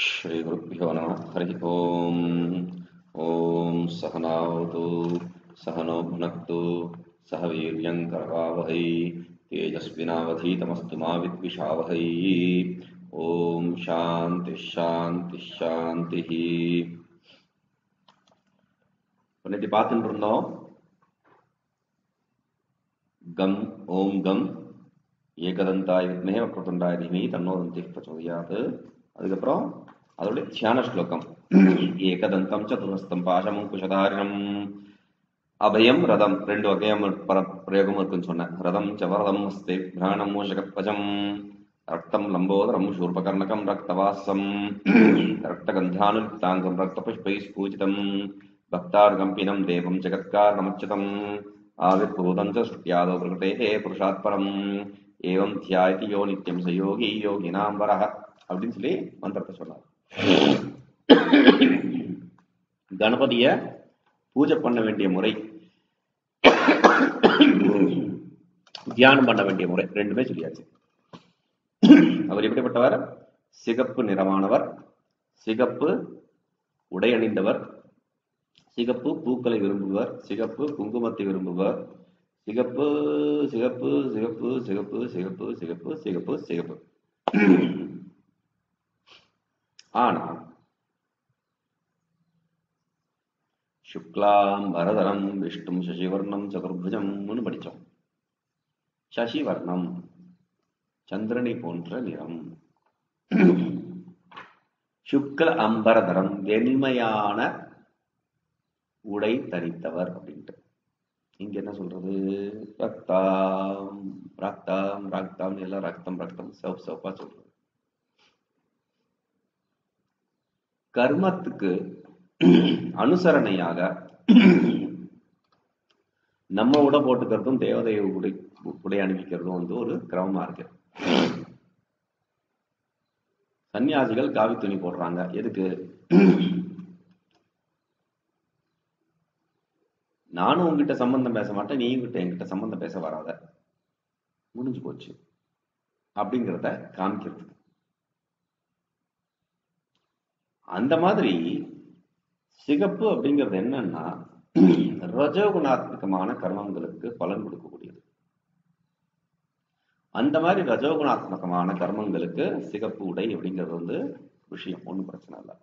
श्रीगुरुभ्यो नमः हरिः ओम् ॐ सहनावतु सहनो भुनक्तु सह वीर्यङ्करवावहै तेजस्विनावधीतमस्तु मा विद्विषावहै ॐ शान्तिः शान्तिः शान्तिः நேற்று பார்த்துட்டு இருந்தோம் கம் ஓம் கம் ஏகதந்தாய் வித்மேக வக்ரதுண்டாய தீமி தன்னோதந்தி பிரச்சோதயாத் அதுக்கப்புறம் அதோட தியான ஸ்லோகம் ஏகதந்தம் சதுர்ஹஸ்தம் பாசமங்குஷதாரிணம் அபயம் ரதம் ரெண்டு வகையம் பர பிரயோகம் இருக்குன்னு சொன்னேன் ரதம் சவரதம் அஸ்தே பிராணம் மூஷகத்வஜம் ரக்தம் லம்போதரம் சூர்பகர்ணகம் ரக்தவாசம் ரக்தகந்தானுத்தாங்கம் ரக்தபுஷ்பை ஸ்பூஜிதம் भक्तार्गम्पिनम् देवम् जगत्कारणमच्युतम् आविर्भूतम् च श्रुत्यादौ प्रकृतेः पुरुषात् परम् एवम् ध्यायति யோ நித்யம் ச யோகி யோகினாம் வரஹ அப்படின்னு சொல்லி மந்திரத்தை சொன்னார் கணபதிய பூஜை பண்ண வேண்டிய முறை தியானம் பண்ண வேண்டிய முறை ரெண்டுமே சொல்லியாச்சு அவர் எப்படிப்பட்டவர் சிகப்பு நிறமானவர் சிகப்பு உடையணிந்தவர் சிகப்பு பூக்களை விரும்புவர் சிகப்பு குங்குமத்தை விரும்புவர் சிகப்பு சிகப்பு சிகப்பு சிகப்பு சிகப்பு சிகப்பு சிகப்பு சிகப்பு ஆனா சுக்லாம் வரதரம் விஷ்ணும் சசிவர்ணம் சதுர்புஜம்னு படிச்சோம் சசிவர்ணம் சந்திரனை போன்ற நிறம் சுக்ல அம்பரதரம் வெண்மையான உடை தரித்தவர் அப்படின்ட்டு இங்க என்ன சொல்றது ரக்தாம் ரக்தாம் ரக்தாம் எல்லாம் ரக்தம் ரக்தம் சிவப்பு சிவப்பா சொல்றது கர்மத்துக்கு அனுசரணையாக நம்ம உடை போட்டுக்கிறதும் தேவதைய உடை உடை அணிவிக்கிறதும் வந்து ஒரு கிரமமா இருக்கு சன்னியாசிகள் காவி துணி போடுறாங்க எதுக்கு நானும் உங்ககிட்ட சம்பந்தம் பேச மாட்டேன் நீ கிட்ட என்கிட்ட சம்பந்தம் பேச வராத முடிஞ்சு போச்சு அப்படிங்கிறத காமிக்கிறது அந்த மாதிரி சிகப்பு அப்படிங்கிறது என்னன்னா ரஜோகுணாத்மகமான கர்மங்களுக்கு பலன் கொடுக்கக்கூடியது அந்த மாதிரி ரஜோகுணாத்மகமான கர்மங்களுக்கு சிகப்பு உடை அப்படிங்கிறது வந்து விஷயம் ஒன்றும் பிரச்சனை இல்லை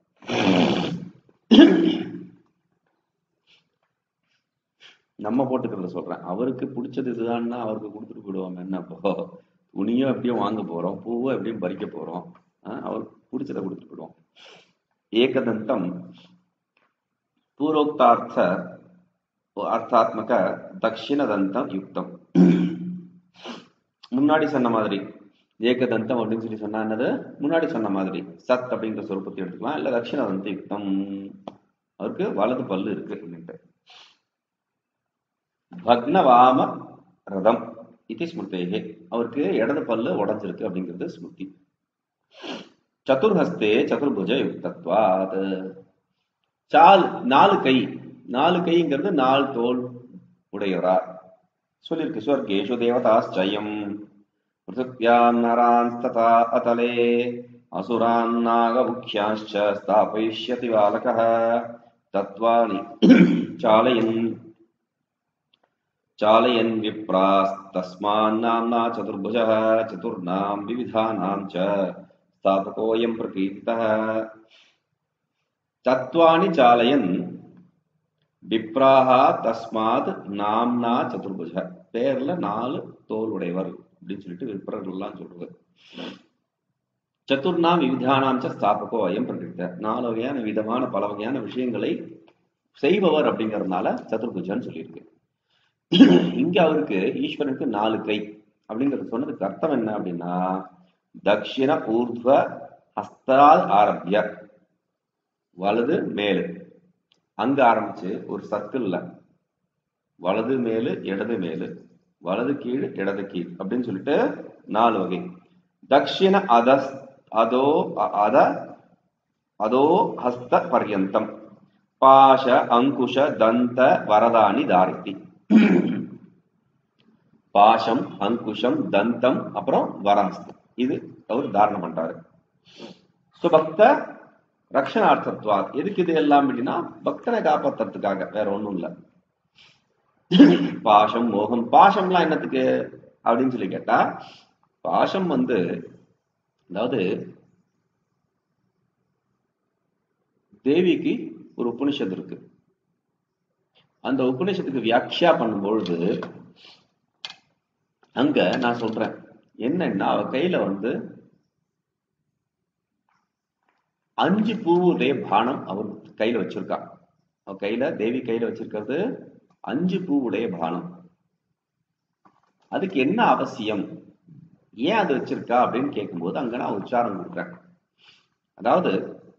நம்ம போட்டுக்கிறத சொல்றேன் அவருக்கு பிடிச்சது இதுதான்னா அவருக்கு கொடுத்துட்டு போயிடுவாங்க என்ன இப்போ துணியும் எப்படியும் வாங்க போறோம் பூவும் எப்படியும் பறிக்க போறோம் அவருக்கு பிடிச்சதை கொடுத்துட்டு போயிடுவோம் ஏகதந்தம் பூர்வோக்தார்த்த அர்த்தாத்மக தட்சிணதந்தம் யுக்தம் முன்னாடி சொன்ன மாதிரி ஏகதந்தம் அப்படின்னு சொல்லி சொன்னா என்னது முன்னாடி சொன்ன மாதிரி சத் அப்படிங்கிற சொருப்பத்தை எடுத்துக்கலாம் இல்ல தட்சிணதந்த யுக்தம் அவருக்கு வலது பல்லு இருக்கு அப்படின்ட்டு பக்னவாம ரதம் இது ஸ்மிருதேகே அவருக்கு இடது பல்லு உடஞ்சிருக்கு அப்படிங்கிறது ஸ்மிருதி சதுர்ஹஸ்தே சதுர்புஜ யுக்தத்வாத் சால் நாலு கை நாலு கைங்கிறது நாலு தோல் உடையவரா சொல்லியிருக்கு ஸ்வர்கேஷு தேவதாச்சயம் பிருத்திவியாம் நரான் ததா அதலே அசுரான் நாகமுக்கியாश्च ஸ்தாபயிஷ்யதி பாலகः தத்வானி சாலயன் चालयन् विप्रास्तस्मान्नाम्ना चतुर्भुजः चतुर्णां विविधानां च स्थापकोऽयं प्रकीर्तितः तत्त्वानि चालयन् விப்ராஹா தஸ்மாத் நாம்னா சதுர்புஜ பேர்ல நாலு தோல் உடையவர் அப்படின்னு சொல்லிட்டு விப்ரர்கள் எல்லாம் சொல்றது சதுர்ணாம் விவிதானாம் ஸ்தாபகோ அயம் பிரகிருத்த நாலு வகையான விதமான பல வகையான விஷயங்களை செய்பவர் அப்படிங்கறதுனால சதுர்புஜன்னு சொல்லியிருக்கு இங்க அவருக்கு ஈஸ்வரனுக்கு நாலு கை அப்படிங்கிறது சொன்னதுக்கு அர்த்தம் என்ன அப்படின்னா தக்ஷிண ஊர்துவ ஹஸ்தால் ஆரம்பிய வலது மேலு அங்க ஆரம்பிச்சு ஒரு சர்க்கிள்ல வலது மேலு இடது மேலு வலது கீழ் இடது கீழ் அப்படின்னு சொல்லிட்டு நாலு வகை தக்ஷிண அத அதோ அத அதோ ஹஸ்த பர்யந்தம் பாஷ அங்குஷ தந்த வரதானி தாரித்தி பாஷம் அங்குஷம் தந்தம் அப்புறம் வராஸ்து இது அவர் தாரணம் பண்றாரு சுபக்த ரக்ஷணார்த்தத்வா எதுக்கு இது எல்லாம் அப்படின்னா பக்தனை காப்பாத்துறதுக்காக வேற ஒண்ணும் இல்ல பாசம் மோகம் பாசம்லாம் என்னத்துக்கு அப்படின்னு சொல்லி கேட்டா பாசம் வந்து அதாவது தேவிக்கு ஒரு உபனிஷத்து இருக்கு அந்த உபநிஷத்துக்கு வியாக்கியா பண்ணும்பொழுது அங்க நான் சொல்றேன் என்னன்னா அவ கையில வந்து அஞ்சு பூவுடைய பானம் அவர் கையில வச்சிருக்கா அவ கையில தேவி கையில வச்சிருக்கிறது அஞ்சு பூவுடைய பானம் அதுக்கு என்ன அவசியம் ஏன் அது வச்சிருக்கா அப்படின்னு கேட்கும்போது அங்க நான் உச்சாரம் கொடுக்குறேன் அதாவது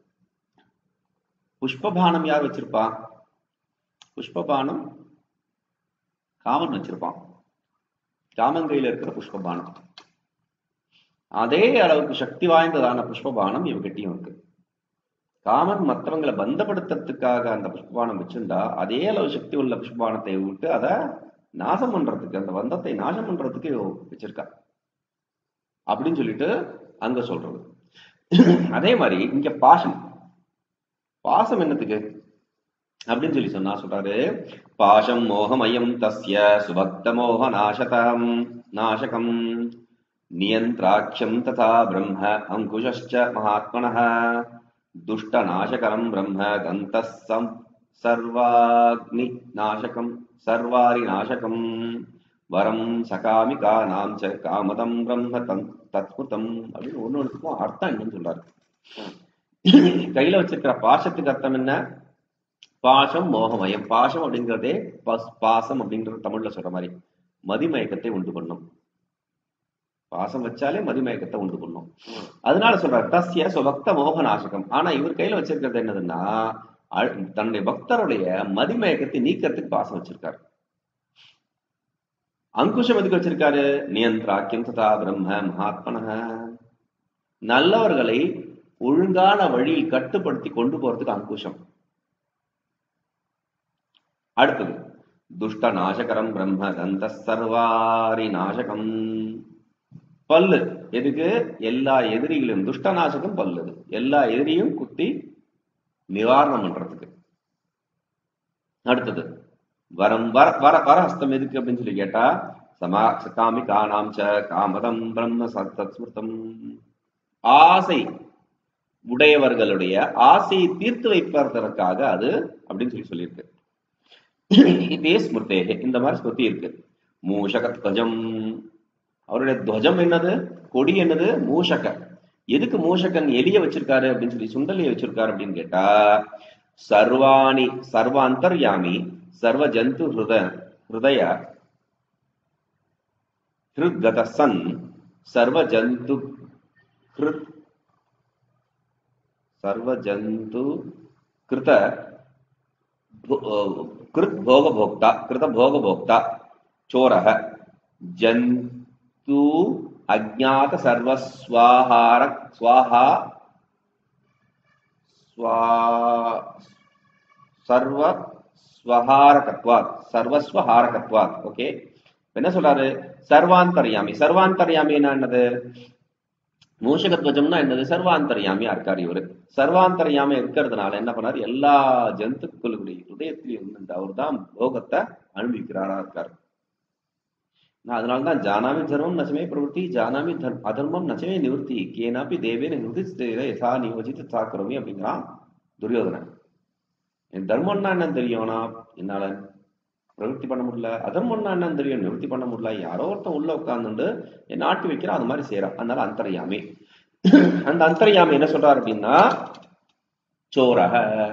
புஷ்பபானம் யார் வச்சிருப்பா புஷ்பபானம் காமன் வச்சிருப்பான் காமன் கையில இருக்கிற புஷ்பபானம் அதே அளவுக்கு சக்தி வாய்ந்ததான புஷ்பபானம் இவகிட்டையும் இருக்கு காமன் மற்றவங்களை பந்தப்படுத்துறதுக்காக அந்த புஷ்பபானம் வச்சிருந்தா அதே அளவு சக்தி உள்ள புஷ்பபானத்தை விட்டு அதை நாசம் பண்றதுக்கு அந்த பந்தத்தை நாசம் பண்றதுக்கு இவ வச்சிருக்கா அப்படின்னு சொல்லிட்டு அங்க சொல்றது அதே மாதிரி இங்க பாசம் பாசம் என்னத்துக்கு அப்படின்னு சொல்லி சொன்னா சொல்றாரு பாசம் மோகமயம் தஸ்ய சுபக்த மோக நாசதம் நாசகம் நியந்திராட்சம் ததா பிரம்ம அங்குஷश्च மகாத்மனः துஷ்ட நாசகரம் பிரம்ம கந்தஸ்ஸம் சர்வாக்னி நாசகம் சர்வாரி நாசகம் வரம் சகாமிகானாம் ச காமதம் பிரம்ம தம் தத்முதம் அப்படின்னு ஒண்ணு ஒண்ணுக்கும் அர்த்தம் என்னன்னு சொல்றாரு கையில வச்சிருக்கிற பாசத்துக்கு அர்த்தம் என்ன பாசம் மோகமயம் பாசம் அப்படிங்கிறதே பஸ்- பாசம் அப்படிங்கிறது தமிழ்ல சொல்ற மாதிரி மதிமயக்கத்தை உண்டு பண்ணும் பாசம் வச்சாலே மதிமயக்கத்தை உண்டு பண்ணும் அதனால சொல்றாரு தஸ்ய சுபக்த மோக நாசகம் ஆனா இவர் கையில வச்சிருக்கிறது என்னதுன்னா அழ்- தன்னுடைய பக்தருடைய மதிமயக்கத்தை நீக்கிறதுக்கு பாசம் வச்சிருக்காரு அங்குஷம் எதுக்கு வச்சிருக்காரு நியந்திராக்கியம் ததா பிரம்ம மகாத்மனக நல்லவர்களை ஒழுங்கான வழியில் கட்டுப்படுத்தி கொண்டு போறதுக்கு அங்குஷம் அடுத்தது துஷ்ட நாசகரம் பிரம்ம தந்த சர்வாரி நாசகம் பல்லு எதுக்கு எல்லா எதிரிகளையும் துஷ்ட நாசகம் பல்லு அது. எல்லா எதிரியும் குத்தி நிவாரணம் பண்றதுக்கு அடுத்தது வரம் வர வர வரஹஸ்தம் எதுக்கு அப்படின்னு சொல்லி கேட்டா சமா காமி காணாம் ச காமதம் பிரம்ம சத்தத் ஸ்மிருதம் ஆசை உடையவர்களுடைய ஆசையை தீர்த்து வைப்பதற்காக அது அப்படின்னு சொல்லி சொல்லியிருக்கு இதே ஸ்மிருதேகே இந்த மாதிரி ஸ்மிருதி இருக்கு மூஷக துவஜம் அவருடைய துவஜம் என்னது கொடி என்னது மூஷக எதுக்கு மூஷகன் எலிய வச்சிருக்காரு அப்படின்னு சொல்லி சுண்டலிய வச்சிருக்காரு அப்படின்னு கேட்டா சர்வாணி சர்வாந்தர்யாமி சர்வ ஜந்து ஹிருத ஹிருதய ஹிருத்கத சன் சர்வ ஜந்து ஹிருத் சர்வ ஜந்து கிருத कृत भोग भोक्ता कृत भोग भोक्ता चोरः जन्तु अज्ञात सर्वस्वाहार स्वाहा स्वा सर्व ஸ்வஹாரகத்வாத் சர்வஸ்வஹாரகத்வாத் ஓகே என்ன சொல்றாரு சர்வாந்தர்யாமி சர்வாந்தர்யாமின்னா என்னது மூஷகத்வஜம்னா என்னது சர்வாந்தர்யாமியா இருக்காரு இவரு சர்வாந்தர்யாமி இருக்கிறதுனால என்ன பண்ணாரு எல்லா ஜந்துக்களுடைய ஹிருதயத்திலையும் வந்து அவர் தான் போகத்தை அனுபவிக்கிறாரா இருக்காரு நான் அதனால்தான் ஜானாமி தர்மம் நச்சமே பிரவருத்தி ஜானாமி தர்- அதர்மம் நச்சமே நிவர்த்தி கேனாப்பி தேவேன நிவர்த்தி யசா நியோஜித்து சாக்கரமி அப்படிங்கிறான் துரியோதனன் என் தர்மம்னா என்னன்னு தெரியும்னா என்னால பிரவருத்தி பண்ண முடியல அதர்மம்னா என்னன்னு தெரியும் நிவர்த்தி பண்ண முடியல யாரோ ஒருத்தன் உள்ள உட்கார்ந்துட்டு என்ன ஆட்டி வைக்கிறான் அது மாதிரி செய்யறான் அதனால அந்தர்யாமி அந்த அந்தர்யாமி என்ன சொல்றாரு அப்படின்னா சோரக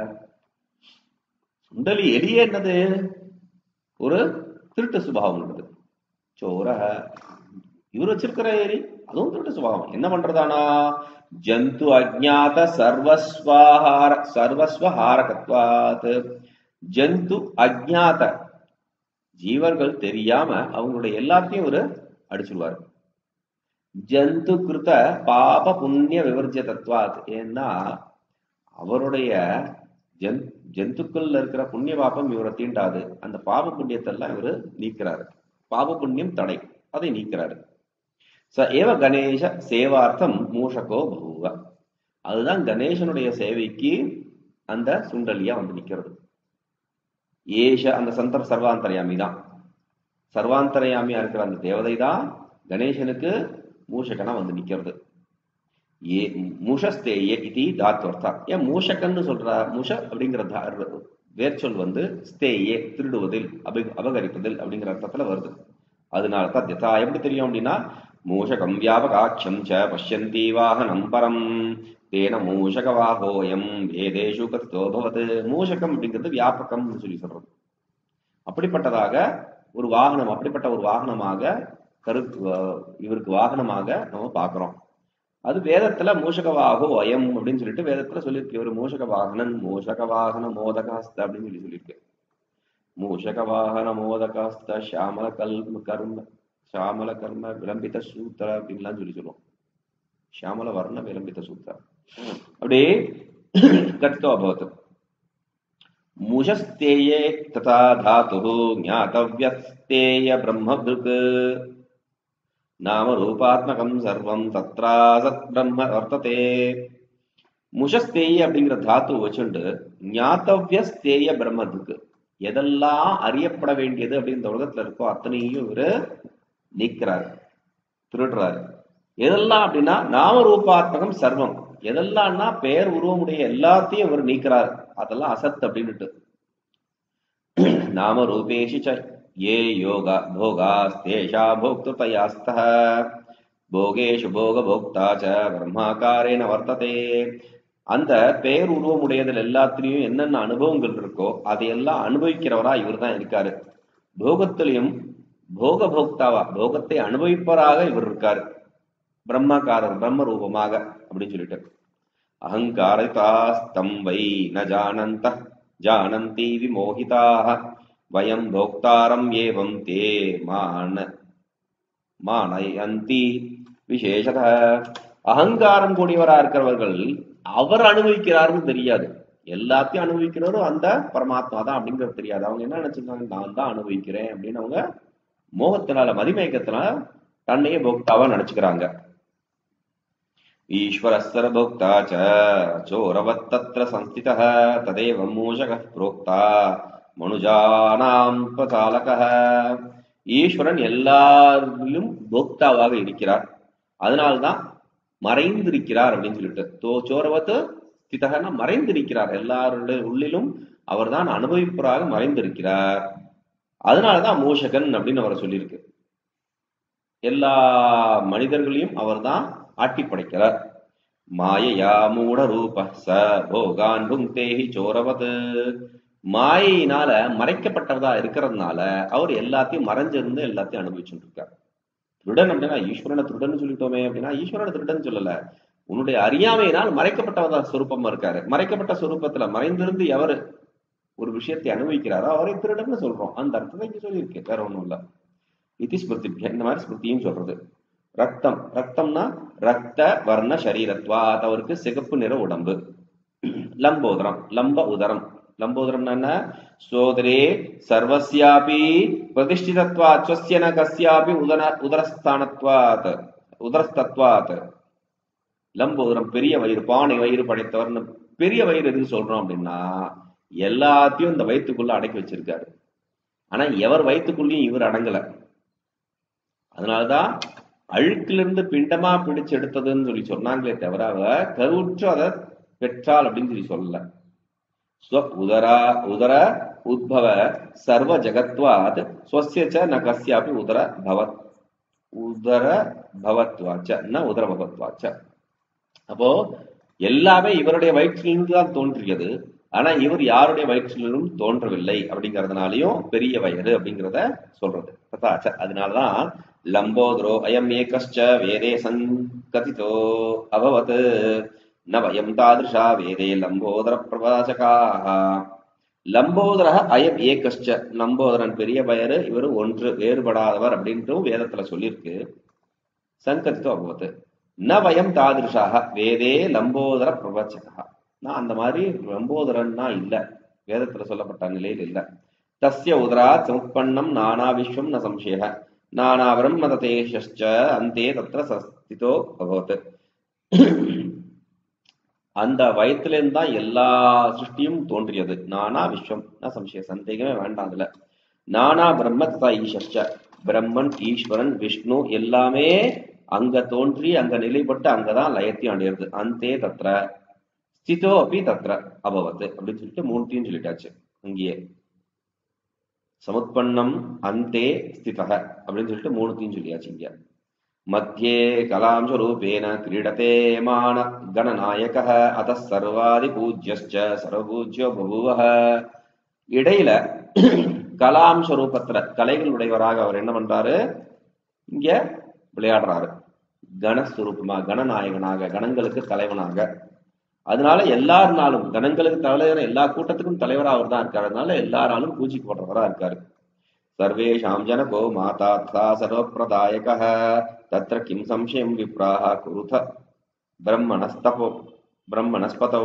சுண்டலி எலியே என்னது ஒரு திருட்டு சுபாவம் உள்ளது சோரக இவர் வச்சிருக்கிற ஏரி அதுவும் திருட்டு சுபாவம் என்ன பண்றதானா ஜந்து அஜ்ஞாத சர்வஸ்வாஹார சர்வஸ்வஹாரகத்வாத் ஜந்து அஜ்ஞாத ஜீவர்கள் தெரியாம அவங்களுடைய எல்லாத்தையும் ஒரு அடிச்சிருவாரு ஜந்து கிருத பாப புண்ணிய விவர்ஜ தத்வாத் ஏன்னா அவருடைய ஜன் ஜந்துக்கள்ல இருக்கிற புண்ணிய பாபம் இவரை தீண்டாது அந்த பாப புண்ணியத்தை எல்லாம் இவரு நீக்கிறாரு பாப புண்ணியம் தடை அதை நீக்கிறாரு ச ஏவ கணேச சேவார்த்தம் மூஷகோ பகுவ அதுதான் கணேசனுடைய சேவைக்கு அந்த சுண்டலியா வந்து நிக்கிறது ஏஷ அந்த சந்தர சர்வாந்தரயாமி தான் சர்வாந்தரயாமியா இருக்கிற அந்த தேவதை தான் கணேசனுக்கு மூஷகனா வந்து நிக்கிறது ஏ முஷஸ்தேய இது தாத்வர்த்தா ஏன் மூஷகன்னு சொல்ற முஷ அப்படிங்கிற தா- வேர்ச்சொல் வந்து ஸ்தேயே திருடுவதில் அபி அபகரிப்பதில் அப்படிங்கிற அர்த்தத்துல வருது அதனால தான் யதா எப்படி தெரியும் அப்படின்னா மூஷகம் வியாபகாட்சம் ச பஷ்யந்தி வாகனம் பரம் தேன மூஷகவாகோயம் வேதேஷு கத்திதோ பவது மூஷகம் அப்படிங்கிறது வியாபகம்னு சொல்லி சொல்றது அப்படிப்பட்டதாக ஒரு வாகனம் அப்படிப்பட்ட ஒரு வாகனமாக கரு அஹ் இவருக்கு வாகனமாக நம்ம பார்க்கிறோம் அது வேதத்துல மூஷகவாகோ அயம் அப்படின்னு சொல்லிட்டு வேதத்துல சொல்லியிருக்கு இவர் மூஷக வாகனன் மூஷக வாகன மோதகாஸ்த அப்படின்னு சொல்லி சொல்லியிருக்கு மூஷக வாகன மோதகாஸ்த ஷாமல கல்ம கர்ம ஷாமல கர்ம விளம்பித சூத்திர அப்படின்லாம் சொல்லி சொல்லுவோம் ஷாமல வர்ண விளம்பித சூத்திர அப்படியே கட்டித்தோ அபவத் मुषस्तेये तथा धातुः ज्ञातव्यस्तेय ब्रह्मभृक् நாமரூபாத்மகம் சர்வம் தத்ராசத் பிரம்ம வர்த்ததே முஷஸ்தேய அப்படிங்கிற தாத்து வச்சுண்டு ஞாத்தவ்ய ஸ்தேய பிரம்மத்துக்கு எதெல்லாம் அறியப்பட வேண்டியது அப்படின்னு இந்த உலகத்துல இருக்கோ அத்தனையும் இவரு நீக்கிறாரு திருடுறாரு எதெல்லாம் அப்படின்னா நாமரூபாத்மகம் சர்வம் எதெல்லாம்னா பெயர் உருவமுடைய எல்லாத்தையும் இவர் நீக்கிறார் அதெல்லாம் அசத் அப்படின்னுட்டு நாம ரூபேஷி ச ஏ யோக போகாஸ்தேஷா போக்துதயாஸ்தः போகேஷு போக போக்தா ச பிரம்மாக்காரேன வர்த்ததே அந்த பெயர் உருவமுடையதில் எல்லாத்திலையும் என்னென்ன அனுபவங்கள் இருக்கோ அதையெல்லாம் அனுபவிக்கிறவரா இவர் தான் இருக்காரு போகத்திலையும் போக போக்தாவா போகத்தை அனுபவிப்பவராக இவர் இருக்காரு பிரம்மகாரர் பிரம்ம ரூபமாக அப்படின்னு சொல்லிட்டு அகங்காரிதாஸ்தம் வை ந ஜானந்த ஜானந்தி விமோகிதாக வயம் போக்தாரம் ஏவம் தே மான மானயந்தி விசேஷத அகங்காரம் கூடியவரா இருக்கிறவர்கள் அவர் அனுபவிக்கிறாருன்னு தெரியாது எல்லாத்தையும் அனுபவிக்கிறவரும் அந்த பரமாத்மா தான் அப்படிங்கிறது தெரியாது அவங்க என்ன நினைச்சிருக்காங்க நான் தான் அனுபவிக்கிறேன் அப்படின்னு அவங்க மோகத்தினால மதிமயக்கத்தினால தன்னையே போக்தாவா நினைச்சுக்கிறாங்க ईश्वरः भोक्ता च चोरवत्तत्र संस्थितः तदेव मूषकः प्रोक्ता மனுஜானாம் பிரசாலகः ஈஸ்வரன் எல்லாரிலும் போக்தாவாக இருக்கிறார் அதனால்தான் மறைந்திருக்கிறார் அப்படின்னு சொல்லிட்டு தோ சோரவத்து ஸ்திதகன மறைந்திருக்கிறார் எல்லாருடைய உள்ளிலும் அவர்தான் அனுபவிப்பராக மறைந்திருக்கிறார் அதனாலதான் மூஷகன் அப்படின்னு அவரை சொல்லியிருக்கு எல்லா மனிதர்களையும் அவர்தான் ஆட்டி படைக்கிறார் மாயையா மூட ரூப ச போகான் புங்தேஹி சோரவது மாயையினால மறைக்கப்பட்டதா இருக்கிறதுனால அவர் எல்லாத்தையும் மறைஞ்சிருந்து எல்லாத்தையும் அனுபவிச்சுட்டு இருக்கார் திருடன் அப்படின்னா ஈஸ்வரனை திருடன் சொல்லிட்டோமே அப்படின்னா ஈஸ்வரனை திருடன் சொல்லல உன்னுடைய அறியாமையினால் மறைக்கப்பட்டவதா சுரூபமா இருக்காரு மறைக்கப்பட்ட சுரூபத்துல மறைந்திருந்து எவர் ஒரு விஷயத்தை அனுபவிக்கிறாரோ அவரை திருடன்னு சொல்றோம் அந்த அர்த்தத்தை இங்க சொல்லியிருக்கு வேற ஒண்ணும் இல்ல இது ஸ்மிருதி இந்த மாதிரி ஸ்மிருதியும் சொல்றது ரத்தம் ரத்தம்னா ரத்த வர்ண சரீரத்வாத் அவருக்கு சிகப்பு நிற உடம்பு லம்போதரம் லம்ப உதரம் லம்போதரம்னா என்ன சோதரே சர்வஸ்யாபி பிரதிஷ்டிதத்வாத் ஸ்வஸ்ய ந கஸ்யாபி உதர உதரஸ்தானத்வாத் உதரஸ்தத்வாத் லம்போதரம் பெரிய வயிறு பானை வயிறு படைத்தவர்னு பெரிய வயிறு எதுக்கு சொல்றோம் அப்படின்னா எல்லாத்தையும் இந்த வயிற்றுக்குள்ள அடக்கி வச்சிருக்காரு ஆனா எவர் வயிற்றுக்குள்ளேயும் இவர் அடங்கல அதனாலதான் அழுக்கிலிருந்து பிண்டமா பிடிச்சு எடுத்ததுன்னு சொல்லி சொன்னாங்களே தவிர அவ கருவுற்று அதை பெற்றாள் அப்படின்னு சொல்லி சொல்லல ஸ்வ உதரா உதர உத்பவ சர்வ ஜகத்வாத் ஸ்வசிய ச ந கஸ்யாபி உதர பவத் உதர பவத்வாச்ச ந உதர பவத்வாச்ச அப்போ எல்லாமே இவருடைய வயிற்றிலிருந்து தான் தோன்றியது ஆனா இவர் யாருடைய வயிற்றிலும் தோன்றவில்லை அப்படிங்கறதுனாலயும் பெரிய வயது அப்படிங்கிறத சொல்றது ததாச்ச அதனாலதான் லம்போதரோ அயம் ஏகஷ்ட வேதே சங்கதிதோ அபவத் ந வயம் தாதிருஷா வேதே லம்போதர பிரபாசகாக லம்போதர அயம் ஏகஷ்ட லம்போதரன் பெரிய வயறு இவர் ஒன்று வேறுபடாதவர் அப்படின்ட்டும் வேதத்துல சொல்லியிருக்கு சங்கதித்தோ அபவத் ந வயம் தாதிருஷாக வேதே லம்போதர பிரபச்சகா நான் அந்த மாதிரி லம்போதரன்னா இல்ல வேதத்துல சொல்லப்பட்ட நிலையில் இல்ல தஸ்ய உதராத் சமுத்பன்னம் நானா விஸ்வம் ந சம்சய நானா பிரம்ம ததேஷ்ச அந்தே தத்ர சஸ்திதோ அபவத் அந்த வயத்திலிருந்து தான் எல்லா சிருஷ்டியும் தோன்றியது நானா விஸ்வம் சம்சய சந்தேகமே வேண்டாம் அதுல நானா பிரம்ம ததா ஈஸ்வர்ச்ச பிரம்மன் ஈஸ்வரன் விஷ்ணு எல்லாமே அங்க தோன்றி அங்க நிலைப்பட்டு அங்கதான் லயத்தையும் அடையிறது அந்தே தத்ர ஸ்திதோ அப்படி தத்ர அபவத் அப்படின்னு சொல்லிட்டு மூணுத்தையும் சொல்லிட்டாச்சு அங்கேயே சமுத்பன்னம் அந்தே ஸ்திதக அப்படின்னு சொல்லிட்டு மூணுத்தையும் சொல்லியாச்சு இங்க மத்தியே கலாம் ஸ்வரூபேன கிரீடதே மான கணநாயக அத சர்வாதி பூஜ்யஸ்ச சர்வபூஜ்யோ பபுவஹ இடையில கலாம் ஸ்வரூபத்துல கலைகள் உடையவராக அவர் என்ன பண்றாரு இங்க விளையாடுறாரு கணஸ்வரூபமா கணநாயகனாக கணங்களுக்கு தலைவனாக அதனால எல்லாருனாலும் கணங்களுக்கு தலைவர் எல்லா கூட்டத்துக்கும் தலைவரா அவர் தான் இருக்காரு அதனால எல்லாராலும் பூஜிக்கப்படுறவரா இருக்காரு சர்வேஷாம் ஜனகோ மாதா ததா சர்வப்பிரதாயக தத்ர கிம் சம்சயம் விப்ராஹ குருத பிரம்மணஸ்தபோ பிரம்மணஸ்பதோ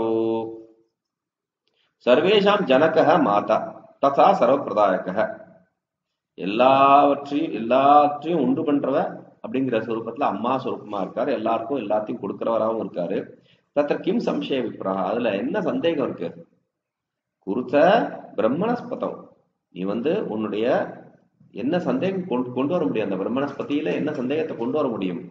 சர்வேஷாம் ஜனக மாதா ததா சர்வப்பிரதாயக எல்லாவற்றையும் எல்லாற்றையும் உண்டு பண்றவ அப்படிங்கிற சொரூபத்துல அம்மா சொரூபமா இருக்காரு எல்லாருக்கும் எல்லாத்தையும் கொடுக்கிறவராகவும் இருக்காரு தத்த கிம் சம்சய விப்ராக அதுல என்ன சந்தேகம் இருக்கு குருத்த பிரம்மணஸ்பதம் நீ வந்து உன்னுடைய என்ன சந்தேகம் கொண்டு கொண்டு வர முடியும் அந்த பிரம்மணஸ்பதியில என்ன சந்தேகத்தை கொண்டு வர முடியும்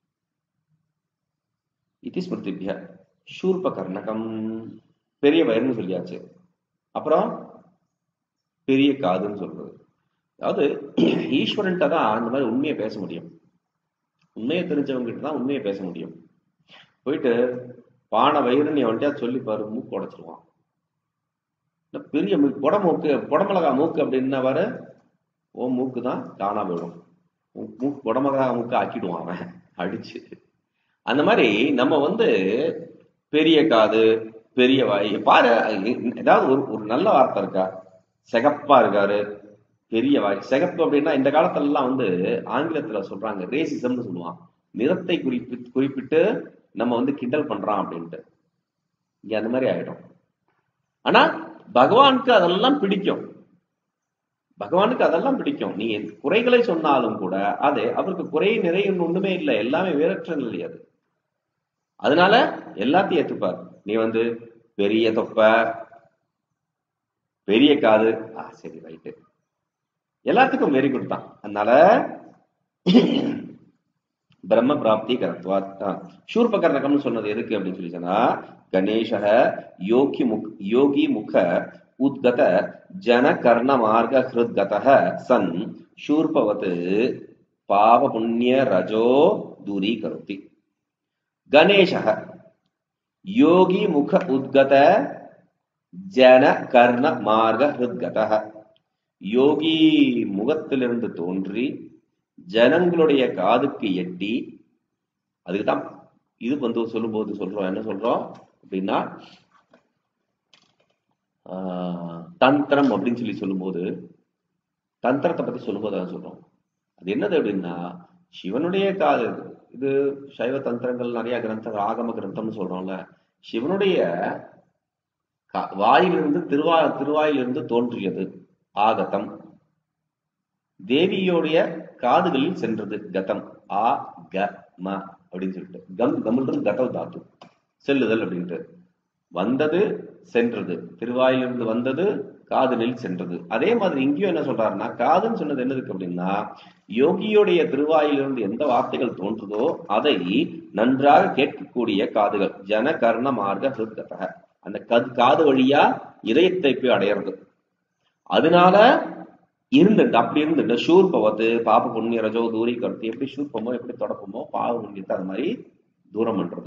இது ஸ்மிருதிபிய சூர்ப கர்ணகம் பெரிய வயர்னு சொல்லியாச்சு அப்புறம் பெரிய காதுன்னு சொல்றது அதாவது ஈஸ்வரன்ட்ட தான் அந்த மாதிரி உண்மையை பேச முடியும் உண்மையை தெரிஞ்சவங்ககிட்ட தான் உண்மையை பேச முடியும் போயிட்டு பானை வயிறு நீ வந்துட்டு சொல்லி பாரு மூக்கு உடைச்சிருவான் இல்ல பெரிய மூக்கு புட மூக்கு புடமிளகா மூக்கு அப்படின்னா வர ஓ மூக்கு தான் காணா போயிடும் உன் மூக்கு புடமிளகா மூக்கு ஆக்கிடுவான் அவன் அடிச்சு அந்த மாதிரி நம்ம வந்து பெரிய காது பெரிய வாய் பாரு ஏதாவது ஒரு ஒரு நல்ல வார்த்தை இருக்கா சிகப்பா இருக்காரு பெரிய வாய் சிகப்பு அப்படின்னா இந்த காலத்துல எல்லாம் வந்து ஆங்கிலத்துல சொல்றாங்க ரேசிசம்னு சொல்லுவான் நிறத்தை குறிப்பி குறிப்பிட்டு நம்ம வந்து கிண்டல் பண்றான் அப்படின்ட்டு இங்க அந்த மாதிரி ஆயிடும் ஆனா பகவானுக்கு அதெல்லாம் பிடிக்கும் பகவானுக்கு அதெல்லாம் பிடிக்கும் நீ குறைகளை சொன்னாலும் கூட அது அவருக்கு குறை நிறைய ஒண்ணுமே இல்லை எல்லாமே வேறற்ற நிலை அது அதனால எல்லாத்தையும் ஏத்துப்பார் நீ வந்து பெரிய தொப்பை பெரிய காது ஆ சரி ரைட்டு எல்லாத்துக்கும் வெரி குட் தான் அதனால பிரம்ம பிராப்தி கரத்வாத் சூர்பகர்ணகம்னு சொன்னது எதுக்கு அப்படின்னு சொல்லி சொன்னா கணேச யோகி முக் யோகி முக உத்கத ஜன கர்ண மார்க ஹிருத்கத சன் சூர்பவத் பாவ புண்ணிய ரஜோ தூரி கருத்தி கணேச யோகி முக உத்கத ஜன கர்ண மார்க ஹிருத்கத யோகி முகத்திலிருந்து தோன்றி ஜனங்களுடைய காதுக்கு எட்டி அதுக்குதான் இது வந்து சொல்லும்போது சொல்றோம் என்ன சொல்றோம் அப்படின்னா தந்திரம் அப்படின்னு சொல்லி சொல்லும்போது தந்திரத்தை பத்தி சொல்லும்போது அதான் சொல்றோம் அது என்னது அப்படின்னா சிவனுடைய காது இது சைவ தந்திரங்கள் நிறைய கிரந்தங்கள் ஆகம கிரந்தம்னு சொல்றோம்ல சிவனுடைய வாயிலிருந்து திருவா திருவாயிலிருந்து தோன்றியது ஆகதம் தேவியோடைய காதுகளில் சென்றது கதம் ஆ க ம அப்படின்னு சொல்லிட்டு கம் கம்ன்றது கதவ் தாத்து செல்லுதல் அப்படின்ட்டு வந்தது சென்றது திருவாயிலிருந்து வந்தது காதலில் சென்றது அதே மாதிரி இங்கேயும் என்ன சொல்றாருன்னா காதுன்னு சொன்னது என்னதுக்கு அப்படின்னா யோகியோடைய திருவாயிலிருந்து எந்த வார்த்தைகள் தோன்றுதோ அதை நன்றாக கேட்கக்கூடிய காதுகள் ஜன கர்ண மார்க்க ஹிருத்கதக அந்த கது காது வழியா இதயத்தை போய் அடையிறது அதனால இருந்துட்டு அப்படி இருந்துட்டு சூர்பவத்து பாப புண்ணிய ரஜோ தூரி கருத்து எப்படி சூர்பமோ எப்படி தொடப்பமோ பாவ புண்ணியத்தை அது மாதிரி தூரம் பண்றது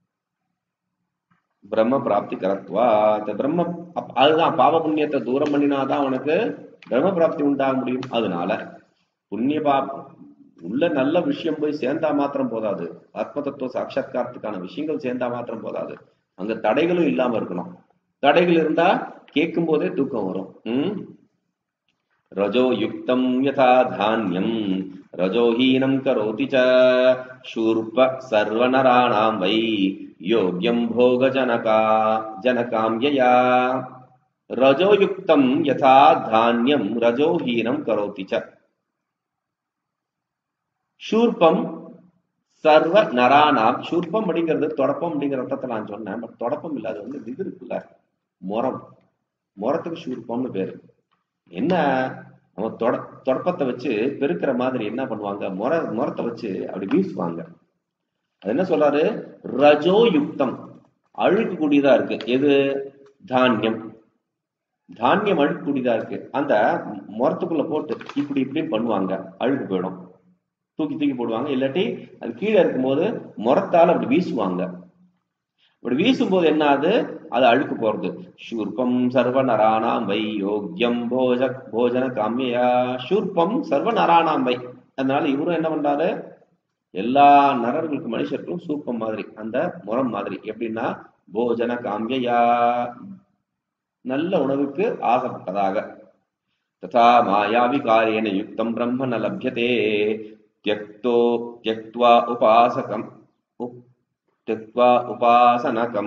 பிரம்ம பிராப்தி கரத்வா அந்த பிரம்ம அதுதான் பாவ புண்ணியத்தை தூரம் பண்ணினாதான் உனக்கு பிரம்ம பிராப்தி உண்டாக முடியும் அதனால புண்ணிய பாப் உள்ள நல்ல விஷயம் போய் சேர்ந்தா மாத்திரம் போதாது ஆத்ம தத்துவ சாட்சா்காரத்துக்கான விஷயங்கள் சேர்ந்தா மாத்திரம் போதாது அங்க தடைகளும் இல்லாம இருக்கணும் தடைகள் இருந்தா கேட்கும் போதே தூக்கம் வரும் உம் ரஜோ யுக்தம் யதா தானியம் ரஜோஹீனம் கரோதி ச शूर्प सर्वनराणां वै योग्यं भोगजनका जनकाम्यया रजोयुक्तं यथा धान्यं रजोहीनं करोति च शूर्पं சர்வ நரானாம் சூர்ப்பம் அப்படிங்கிறது தொடப்பம் அப்படிங்கிற அர்த்தத்தை நான் சொன்னேன் பட் தொடப்பம் இல்ல அது வந்து இது இருக்குல்ல முறம் முறத்துக்கு சூர்ப்பம்னு பேரு என்ன அவன் தொட தொடப்பத்தை வச்சு பெருக்கிற மாதிரி என்ன பண்ணுவாங்க முற முறத்தை வச்சு அப்படி வீசுவாங்க அது என்ன சொல்றாரு ரஜோ யுக்தம் அழுக்கு கூடியதா இருக்கு எது தானியம் தானியம் அழுக்கு கூடியதா இருக்கு அந்த முறத்துக்குள்ள போட்டு இப்படி இப்படி பண்ணுவாங்க அழுக்கு போயிடும் தூக்கி தூக்கி போடுவாங்க இல்லாட்டி அது கீழே இருக்கும்போது முறத்தால் அப்படி வீசுவாங்க அப்படி வீசும்போது என்ன ஆகுது அது அழுக்கு போறது ஷூர்பம் சர்வ நராணாம் வை யோக்கியம் போஜ போஜன காமியா ஷூர்பம் சர்வ நராணாம் வை அதனால இவரும் என்ன பண்றாரு எல்லா நரர்களுக்கு மனுஷருக்கும் சூப்பம் மாதிரி அந்த முறம் மாதிரி எப்படின்னா போஜன காமியா நல்ல உணவுக்கு ஆசைப்பட்டதாக ததா மாயாவிகாரேன யுக்தம் பிரம்ம ந லப்யதே தியக்தோ தியக்த்வா உபாசகம் உப் त्यक्त्वा उपासनकम्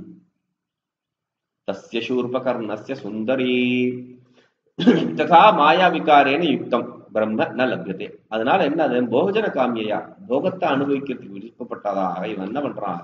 तस्य शूर्पकर्णस्य सुन्दरी तथा மாயாவிகாரேன யுக்தம் பிரம்ம ந லப்யதே அதனால என்ன அது போஜன காமியா போகத்தை அனுபவிக்கிறதுக்கு விருப்பப்பட்டதாக இவன் என்ன பண்றான்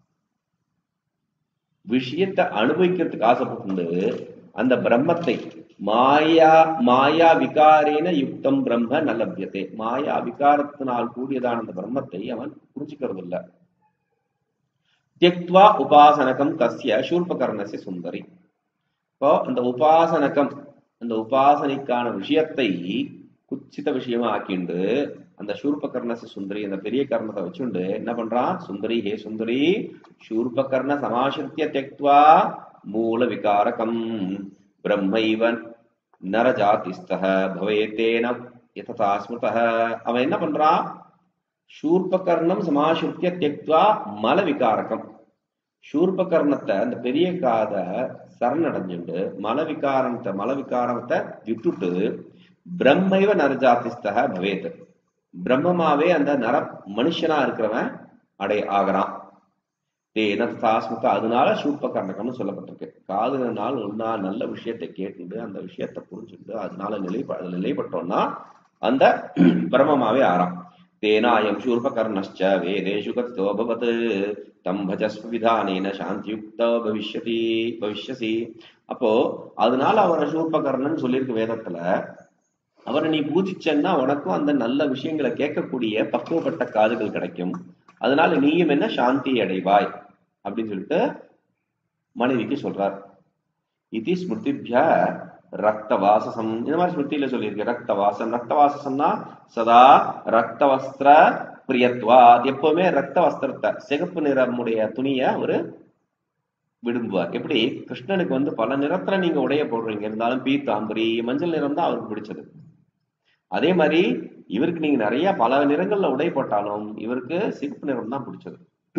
விஷயத்தை அனுபவிக்கிறதுக்கு ஆசைப்பட்டு அந்த பிரம்மத்தை மாயா மாயா விகாரேன யுக்தம் பிரம்ம ந லப்யதே மாயா விகாரத்தினால் கூடியதான அந்த பிரம்மத்தை அவன் புரிஞ்சுக்கிறது இல்லை தியக்துவா உபாசனகம் தஸ்ய சூர்பகர்ணசிய சுந்தரி இப்போ அந்த உபாசனகம் அந்த உபாசனைக்கான விஷயத்தை குச்சித விஷயமா ஆக்கிண்டு அந்த சூர்பகர்ணச சுந்தரி அந்த பெரிய கர்ணத்தை வச்சுண்டு என்ன பண்றான் சுந்தரி ஹே சுந்தரி சூர்பகர்ண சமாசிரித்திய தியக்துவா மூல விகாரகம் பிரம்மைவன் நரஜாதிஸ்தக பவேத்தேன யததா ஸ்மிருதः அவன் என்ன பண்றான் சூர்பகர்ணம் சமாசுத்திய தியக்துவா மல விகாரகம் சூர்பகர்ணத்தை அந்த பெரிய காத சரணடைஞ்சுண்டு மல விகாரத்தை மல விகாரத்தை விட்டுட்டு பிரம்மைவ நரஜாதிஸ்தக பவேத் பிரம்மமாவே அந்த நர மனுஷனா இருக்கிறவன் அடை ஆகிறான் தேன தாஸ்முக அதனால சூர்பகர்ணகம்னு சொல்லப்பட்டிருக்கு காதுனால் ஒன்னா நல்ல விஷயத்தை கேட்டுண்டு அந்த விஷயத்தை புரிஞ்சுட்டு அதனால நிலை அதுல நிலைப்பட்டோம்னா அந்த பிரம்மமாவே ஆறான் तेनायं शूर्पकर्णश्च वेदेषु कथितोऽभवत् तं भजस्व विधानेन சாந்தியுக்த பவிஷ்யதி பவிஷ்யசி அப்போ அதனால அவரை சூர்பகர்ணன் சொல்லியிருக்கு வேதத்துல அவரை நீ பூஜிச்சன்னா உனக்கும் அந்த நல்ல விஷயங்களை கேட்கக்கூடிய பக்குவப்பட்ட காதுகள் கிடைக்கும் அதனால நீயும் என்ன சாந்தி அடைவாய் அப்படின்னு சொல்லிட்டு மனைவிக்கு சொல்றார் இது ஸ்மிருதிபிய ரக்தவாசசம் இந்த மாதிரி ஸ்மிருதியில சொல்லியிருக்கு ரக்தவாசம் ரக்தவாசசம்னா சதா ரக்த வஸ்திர பிரியத்வா எப்பவுமே ரக்த வஸ்திரத்தை சிகப்பு நிறமுடைய துணிய ஒரு விரும்புவார் எப்படி கிருஷ்ணனுக்கு வந்து பல நிறத்துல நீங்க உடைய போடுறீங்க இருந்தாலும் பீத்தாம்பரி மஞ்சள் நிறம் தான் அவருக்கு பிடிச்சது அதே மாதிரி இவருக்கு நீங்க நிறைய பல நிறங்கள்ல உடை போட்டாலும் இவருக்கு சிகப்பு நிறம் தான் பிடிச்சது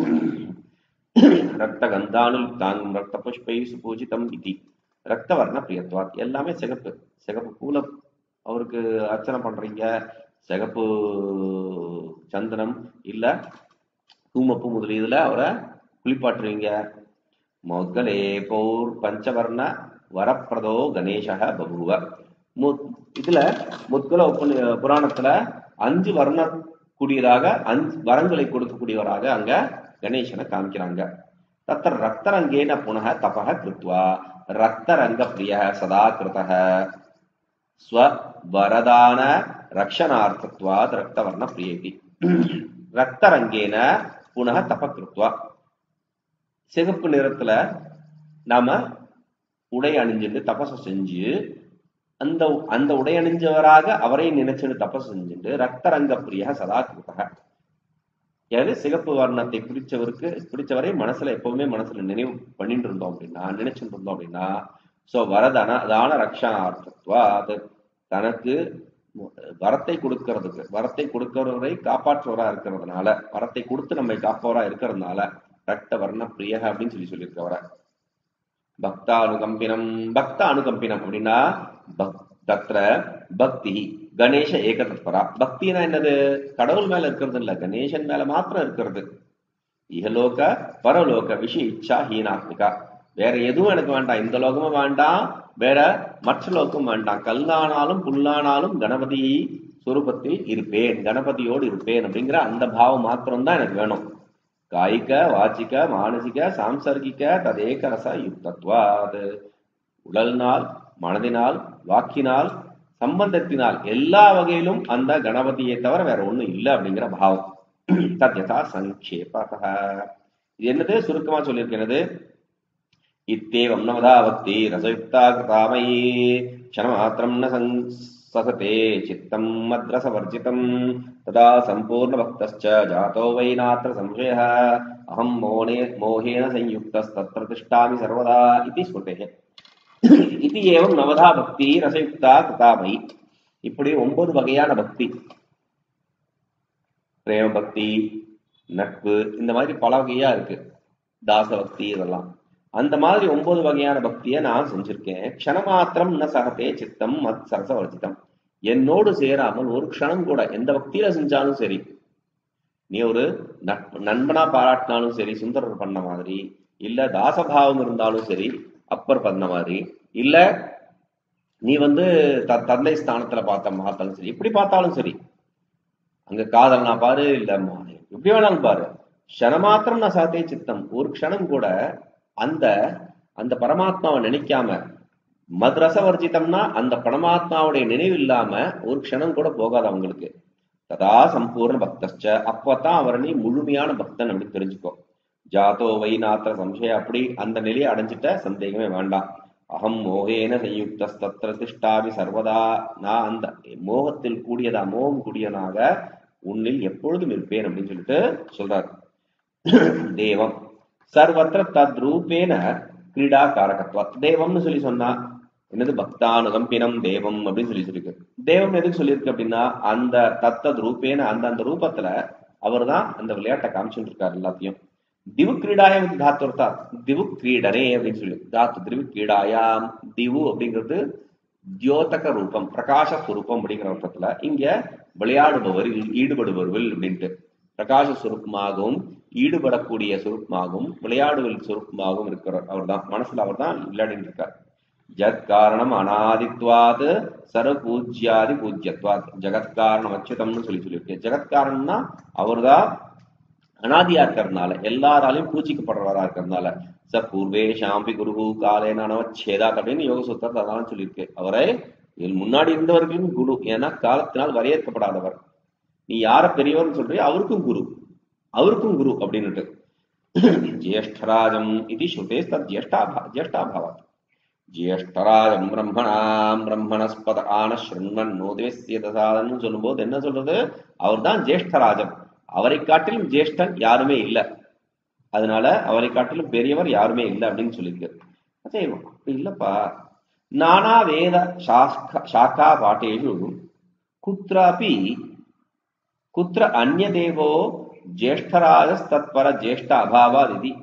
ரத்த கந்தானுல் தாங்கும் ரத்த புஷ்பை சுபூஜிதம் இதி ரக்தவர்ண பிரியத்வாத் எல்லாமே சிகப்பு சிகப்பு பூல அவருக்கு அர்ச்சனை பண்றீங்க சிகப்பு சந்தனம் இல்ல தூமப்பு முதலியதுல அவரை குளிப்பாட்டுறீங்க மௌத்கலே பௌர் பஞ்சவர்ண வரப்பிரதோ கணேசக பபுவ இதுல முத்கல உப- புராணத்துல அஞ்சு வர்ண கூடியதாக அஞ்சு வரங்களை கொடுக்கக்கூடியவராக அங்க கணேசனை காமிக்கிறாங்க தத்திர ரக்தரங்கேன புனக தபக கிருத்வா ரக்தரங்க பிரிய சதா கிருதக ஸ்வரதான ரக்ஷணார்த்தத்வாத் ரக்தவர்ண பிரியேதி ரக்தரங்கேன புனக தப கிருத்வா சிகப்பு நிறத்துல நாம உடை அணிஞ்சுட்டு தபச செஞ்சு அந்த அந்த உடை அணிஞ்சவராக அவரை நினைச்சுட்டு தபசு செஞ்சுட்டு ரக்தரங்க பிரிய சதா கிருதக யாரு சிகப்பு வர்ணத்தை பிடிச்சவருக்கு பிடிச்சவரை மனசுல எப்பவுமே மனசுல நினைவு பண்ணிட்டு இருந்தோம் அப்படின்னா நினைச்சுட்டு இருந்தோம் அப்படின்னா சோ வரதன அதான ரக்ஷணார்த்தத்துவா அது தனக்கு வரத்தை கொடுக்கறதுக்கு வரத்தை கொடுக்கிறவரை காப்பாற்றுவரா இருக்கிறதுனால வரத்தை கொடுத்து நம்மை காப்பவரா இருக்கிறதுனால ரக்த வர்ண பிரியக அப்படின்னு சொல்லி சொல்லியிருக்கவர பக்த அனுகம்பினம் பக்த அனுகம்பினம் அப்படின்னா பக்- தத்ர பக்தி கணேச ஏகதத்பரா பக்தினா என்னது கடவுள் மேல இருக்கிறது இல்ல கணேசன் மேல மாத்திரம் இருக்கிறது இகலோக பரலோக விஷய இச்சா ஹீனாத்மிகா வேற எதுவும் எனக்கு வேண்டாம் இந்த லோகமும் வேண்டாம் வேற மற்ற லோகம் வேண்டாம் கல்லானாலும் புல்லானாலும் கணபதியை சுரூபத்தில் இருப்பேன் கணபதியோடு இருப்பேன் அப்படிங்கிற அந்த பாவம் மாத்திரம் தான் எனக்கு வேணும் காய்க வாச்சிக மானசிக சாம்சர்கிக ததேக ரச யுக்தத்வாது உடல்னால் மனதினால் வாக்கினால் சம்பந்தத்தினால் எல்லா வகையிலும் அந்த கணபதியை தவிர வேற ஒண்ணும் இல்லை அப்படிங்கிற பாவம் தத்யதா சங்கேபக இது என்னது சுருக்கமா சொல்லியிருக்கிறது இத்தேவம் நவதா பக்தி ரசயுக்தா கிருதாமயி க்ஷணமாத்திரம் ந சசதே சித்தம் மத்ரசவர்ஜிதம் ததா சம்பூர்ண பக்தஸ்ச ஜாதோ வை நாத்திர சம்சயः அகம் மோனே மோகேன संयुक्तस्तत्र तिष्ठामि सर्वदा इति ஸ்ருதேः இது ஏவம் நவதா பக்தி ரசயுக்தா கிருதாமயி இப்படி ஒன்பது வகையான பக்தி பிரேம பக்தி நட்பு இந்த மாதிரி பல வகையா இருக்கு தாச பக்தி இதெல்லாம் அந்த மாதிரி ஒன்பது வகையான பக்தியை நான் செஞ்சிருக்கேன் க்ஷணமாத்திரம் ந சகத்தே சித்தம் மத் சரச வர்ஜிதம் என்னோடு சேராமல் ஒரு க்ஷணம் கூட எந்த பக்தியில செஞ்சாலும் சரி நீ ஒரு நட்பு நண்பனா பாராட்டினாலும் சரி சுந்தரர் பண்ண மாதிரி இல்ல தாசபாவம் இருந்தாலும் சரி அப்பர் பண்ண மாதிரி இல்ல நீ வந்து த தந்தை ஸ்தானத்துல பார்த்த பார்த்தாலும் சரி எப்படி பார்த்தாலும் சரி அங்க காதல்னா பாரு இல்ல எப்படி வேணாலும் பாரு க்ஷணமாத்திரம் நான் சாத்தே சித்தம் ஒரு க்ஷணம் கூட அந்த அந்த பரமாத்மாவை நினைக்காம மத்ரச வர்ஜிதம்னா அந்த பரமாத்மாவுடைய நினைவு இல்லாம ஒரு க்ஷணம் கூட போகாது அவங்களுக்கு ததா சம்பூர்ண பக்தஸ்ச அப்பதான் அவரை நீ முழுமையான பக்தன் அப்படின்னு தெரிஞ்சுக்கோ ஜாதோ வைநாத்திர சம்சயம் அப்படி அந்த நிலையை அடைஞ்சிட்ட சந்தேகமே வேண்டாம் அகம் மோகேன சயுக்தஸ்தத்திர திஷ்டாவி சர்வதா நான் அந்த மோகத்தில் கூடியதா மோகம் கூடியனாக உன்னில் எப்பொழுதும் இருப்பேன் அப்படின்னு சொல்லிட்டு சொல்றாரு தேவம் சர்வத்திர தத் ரூபேன கிரீடா காரகத்வா தேவம்னு சொல்லி சொன்னா என்னது பக்தானுகம்பினம் தேவம் அப்படின்னு சொல்லி சொல்லியிருக்கு தேவம் எதுக்கு சொல்லியிருக்கு அப்படின்னா அந்த தத்தத் ரூபேன அந்த அந்த ரூபத்துல அவர் தான் அந்த விளையாட்டை காமிச்சுட்டு இருக்காரு எல்லாத்தையும் திவு கிரீடாயம் தாத்துர்த்தா திவு கிரீடனே அப்படின்னு சொல்லி தாத்து திரு கிரீடாயாம் திவு அப்படிங்கிறது தியோதக ரூபம் பிரகாச சுரூபம் அப்படிங்கிற அர்த்தத்துல இங்க விளையாடுபவரில் ஈடுபடுபவர்கள் அப்படின்ட்டு பிரகாச சுரூபமாகவும் ஈடுபடக்கூடிய சுரூபமாகவும் விளையாடுவல் சுரூபமாகவும் இருக்கிறார் அவர் தான் மனசுல அவர் தான் விளையாடிட்டு இருக்கார் ஜத் காரணம் அனாதித்வாத் சர்வ பூஜ்யாதி பூஜ்யத்வாத் ஜெகத் காரணம் அச்சுதம்னு சொல்லி சொல்லியிருக்கு ஜெகத் காரணம்னா அவர்தான் அனாதியா இருக்கிறதுனால எல்லாராலையும் பூஜிக்கப்படுறவரா இருக்கிறதுனால ச பூர்வே ஷாம்பி குரு காலேன அனவச்சேதாத் அப்படின்னு யோக சுத்தத்தை அதான் சொல்லியிருக்கு அவரை இதில் முன்னாடி இருந்தவர்களும் குரு ஏன்னா காலத்தினால் வரையறுக்கப்படாதவர் நீ யார பெரியவர்னு சொல்றியோ அவருக்கும் குரு அவருக்கும் குரு அப்படின்னுட்டு ஜேஷ்டராஜம் இது ஸ்ருதே தத் ஜேஷ்டாபா ஜேஷ்டாபாவாத் ஜேஷ்டராஜம் பிரம்மணாம் பிரம்மணஸ்பத ஆன ஸ்ருண்மன் நோதேசியதாதன்னு சொல்லும்போது என்ன சொல்றது அவர்தான் ஜேஷ்டராஜம் அவரை காட்டிலும் ஜேஷ்டன் யாருமே இல்லை அதனால அவரை காட்டிலும் பெரியவர் யாருமே இல்லை அப்படின்னு சொல்லியிருக்கு அதே அப்படி இல்லப்பா நானா வேத சாஸ்கா சாக்கா பாட்டேஷு குத்ராபி குத்திர அந்நதேவோ ஜேஷ்டராஜஸ்தத்பர ஜேஷ்ட அபாவாத் இது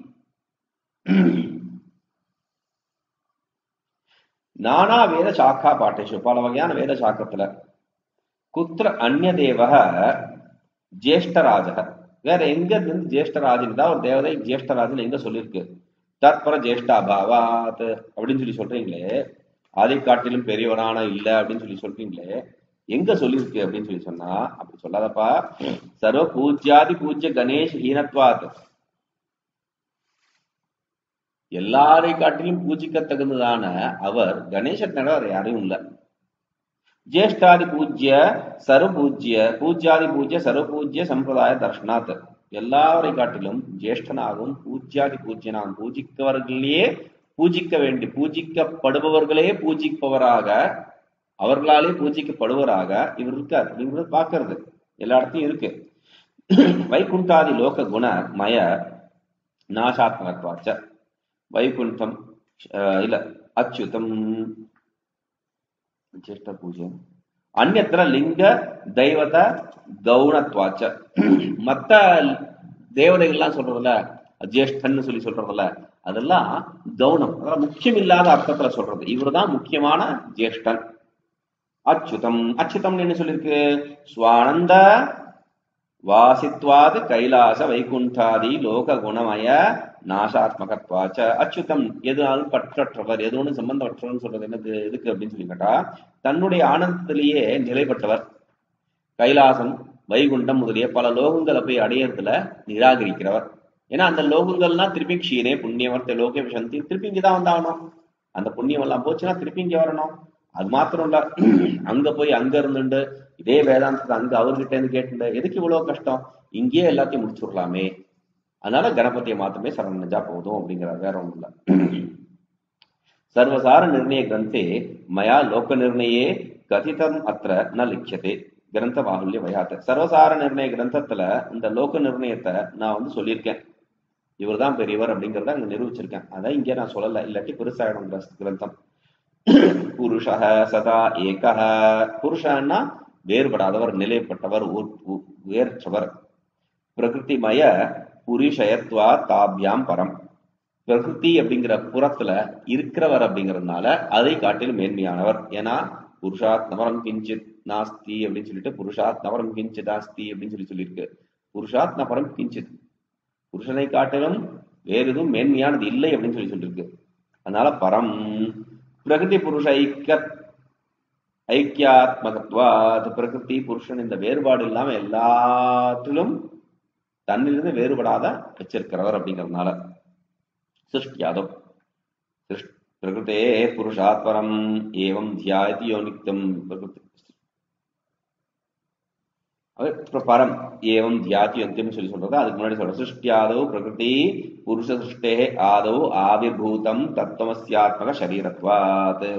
நானா வேத சாக்கா பாட்டேஷு பல வகையான வேத சாக்கத்துல குத்திர அந்நதேவக ஜேஷ்டராஜக வேற எங்க இருந்து ஜேஷ்டராஜன் தான் ஒரு தேவதை ஜேஷ்டராஜன் எங்க சொல்லியிருக்கு தற்பர ஜேஷ்ட அபாவாத் அப்படின்னு சொல்லி சொல்றீங்களே அதை காட்டிலும் பெரியவரான இல்ல அப்படின்னு சொல்லி சொல்றீங்களே எங்க சொல்லியிருக்கு அப்படின்னு சொல்லி சொன்னா அப்படி சொல்லாதப்பா சர்வ பூஜ்யாதி பூஜ்ய கணேஷ் ஹீனத்வாத் எல்லாரை காட்டிலும் பூஜிக்க தகுந்ததான அவர் கணேசன் வேற யாரையும் இல்ல ஜேஷ்டாதி பூஜ்ய சர்வ பூஜ்ய பூஜ்யாதி பூஜ்ய சர்வ பூஜ்ய சம்பிரதாய தர்ஷனாத் எல்லாரை காட்டிலும் ஜேஷ்டனாகவும் பூஜ்யாதி பூஜ்யனாகவும் பூஜிக்கவர்களையே பூஜிக்க வேண்டி பூஜிக்கப்படுபவர்களே பூஜிப்பவராக அவர்களாலே பூஜிக்கப்படுவராக இவர் இருக்கார் இவர் பார்க்கறது எல்லா இடத்தையும் இருக்கு வைகுண்டாதி லோக குண மய நாசாத்மகத்வாச்ச வைகுண்டம் இல்ல அச்சுதம் ஜேஷ்ட பூஜை அந்நத்திர லிங்க தெய்வத கவுனத்வாச்ச மத்த தேவதைகள்லாம் சொல்றதுல ஜேஷ்டன்னு சொல்லி சொல்றதுல அதெல்லாம் கவுனம் அதெல்லாம் முக்கியம் இல்லாத அர்த்தத்துல சொல்றது இவர்தான் முக்கியமான ஜேஷ்டன் அச்சுதம் அச்சுதம் என்ன சொல்லிருக்கு சுவானந்த வாசித்வாது கைலாச வைகுண்டாதி லோக குணமய நாசாத்மகத்வாச்ச அச்சுதம் எதுனாலும் பற்றற்றவர் எது ஒன்று சம்பந்தமற்றவர்னு சொல்றது என்னது எதுக்கு அப்படின்னு சொல்லி கேட்டா தன்னுடைய ஆனந்தத்திலேயே நிலைப்பட்டவர் கைலாசம் வைகுண்டம் முதலிய பல லோகங்களை போய் அடையறதுல நிராகரிக்கிறவர் ஏன்னா அந்த லோகங்கள்லாம் திருப்பி க்ஷீரே புண்ணியவர்த்த லோகே சந்தி திருப்பி இங்கதான் வந்தாகணும் அந்த புண்ணியம் எல்லாம் போச்சுன்னா திருப்பி இங்க வரணும் அது மாத்திரம் இல்ல அங்க போய் அங்க இருந்துட்டு இதே வேதாந்தத்தை அங்க அவர்கிட்ட இருந்து கேட்டு எதுக்கு இவ்வளவு கஷ்டம் இங்கேயே எல்லாத்தையும் முடிச்சுடலாமே அதனால கணபதியை மாத்திரமே சரணஞ்சா போதும் அப்படிங்கிறார் வேற ஒண்ணும் இல்ல சர்வசார நிர்ணய கிரந்தே மயா லோக நிர்ணயே கதிதம் அத்திர ந லிக்கியதே கிரந்த பாகுல்ய வயாத்த சர்வசார நிர்ணய கிரந்தத்துல இந்த லோக நிர்ணயத்தை நான் வந்து சொல்லியிருக்கேன் இவர்தான் பெரியவர் அப்படிங்கறத அங்க நிரூபிச்சிருக்கேன் அதை இங்க நான் சொல்லல இல்லாட்டி பெருசாயிடும் கிரந்தம் புருஷ சதா ஏக புருஷன்னா வேறுபடாதவர் நிலைப்பட்டவர் வேற்றவர் பிரகிருதிமய புரிஷயத்வா தாபியாம் பரம் பிரகிருதி அப்படிங்கிற புறத்துல இருக்கிறவர் அப்படிங்கறதுனால அதை காட்டிலும் மேன்மையானவர் ஏன்னா புருஷாத் நவரம் கிஞ்சித் நாஸ்தி அப்படின்னு சொல்லிட்டு புருஷாத் நவரம் கிஞ்சித் நாஸ்தி அப்படின்னு சொல்லி சொல்லியிருக்கு புருஷாத் நவரம் கிஞ்சித் புருஷனை காட்டிலும் வேறு எதுவும் மேன்மையானது இல்லை அப்படின்னு சொல்லி சொல்லியிருக்கு அதனால பரம் பிரகிருதி புருஷ ஐக்கிய ஐக்கியாத்மகத்வாத் பிரகிருதி புருஷன் இந்த வேறுபாடு இல்லாம எல்லாத்திலும் தன்னிலிருந்து வேறுபடாத வச்சிருக்கிறவர் அப்படிங்கறதுனால சிருஷ்டியாதவ் பிரகிருதே புருஷாத் பரம் ஏவம் தியாயதி யோ நித்தம் பிரகிருதி பரம் ஏவம் தியாதி அந்தியம் சொல்லி சொல்றது அதுக்கு முன்னாடி சொல்ற சிருஷ்டியாதோ பிரகிருதி புருஷ சிருஷ்டே ஆதோ ஆவிர்பூதம் தத்துவமஸ்யாத்மக சரீரத்வாத்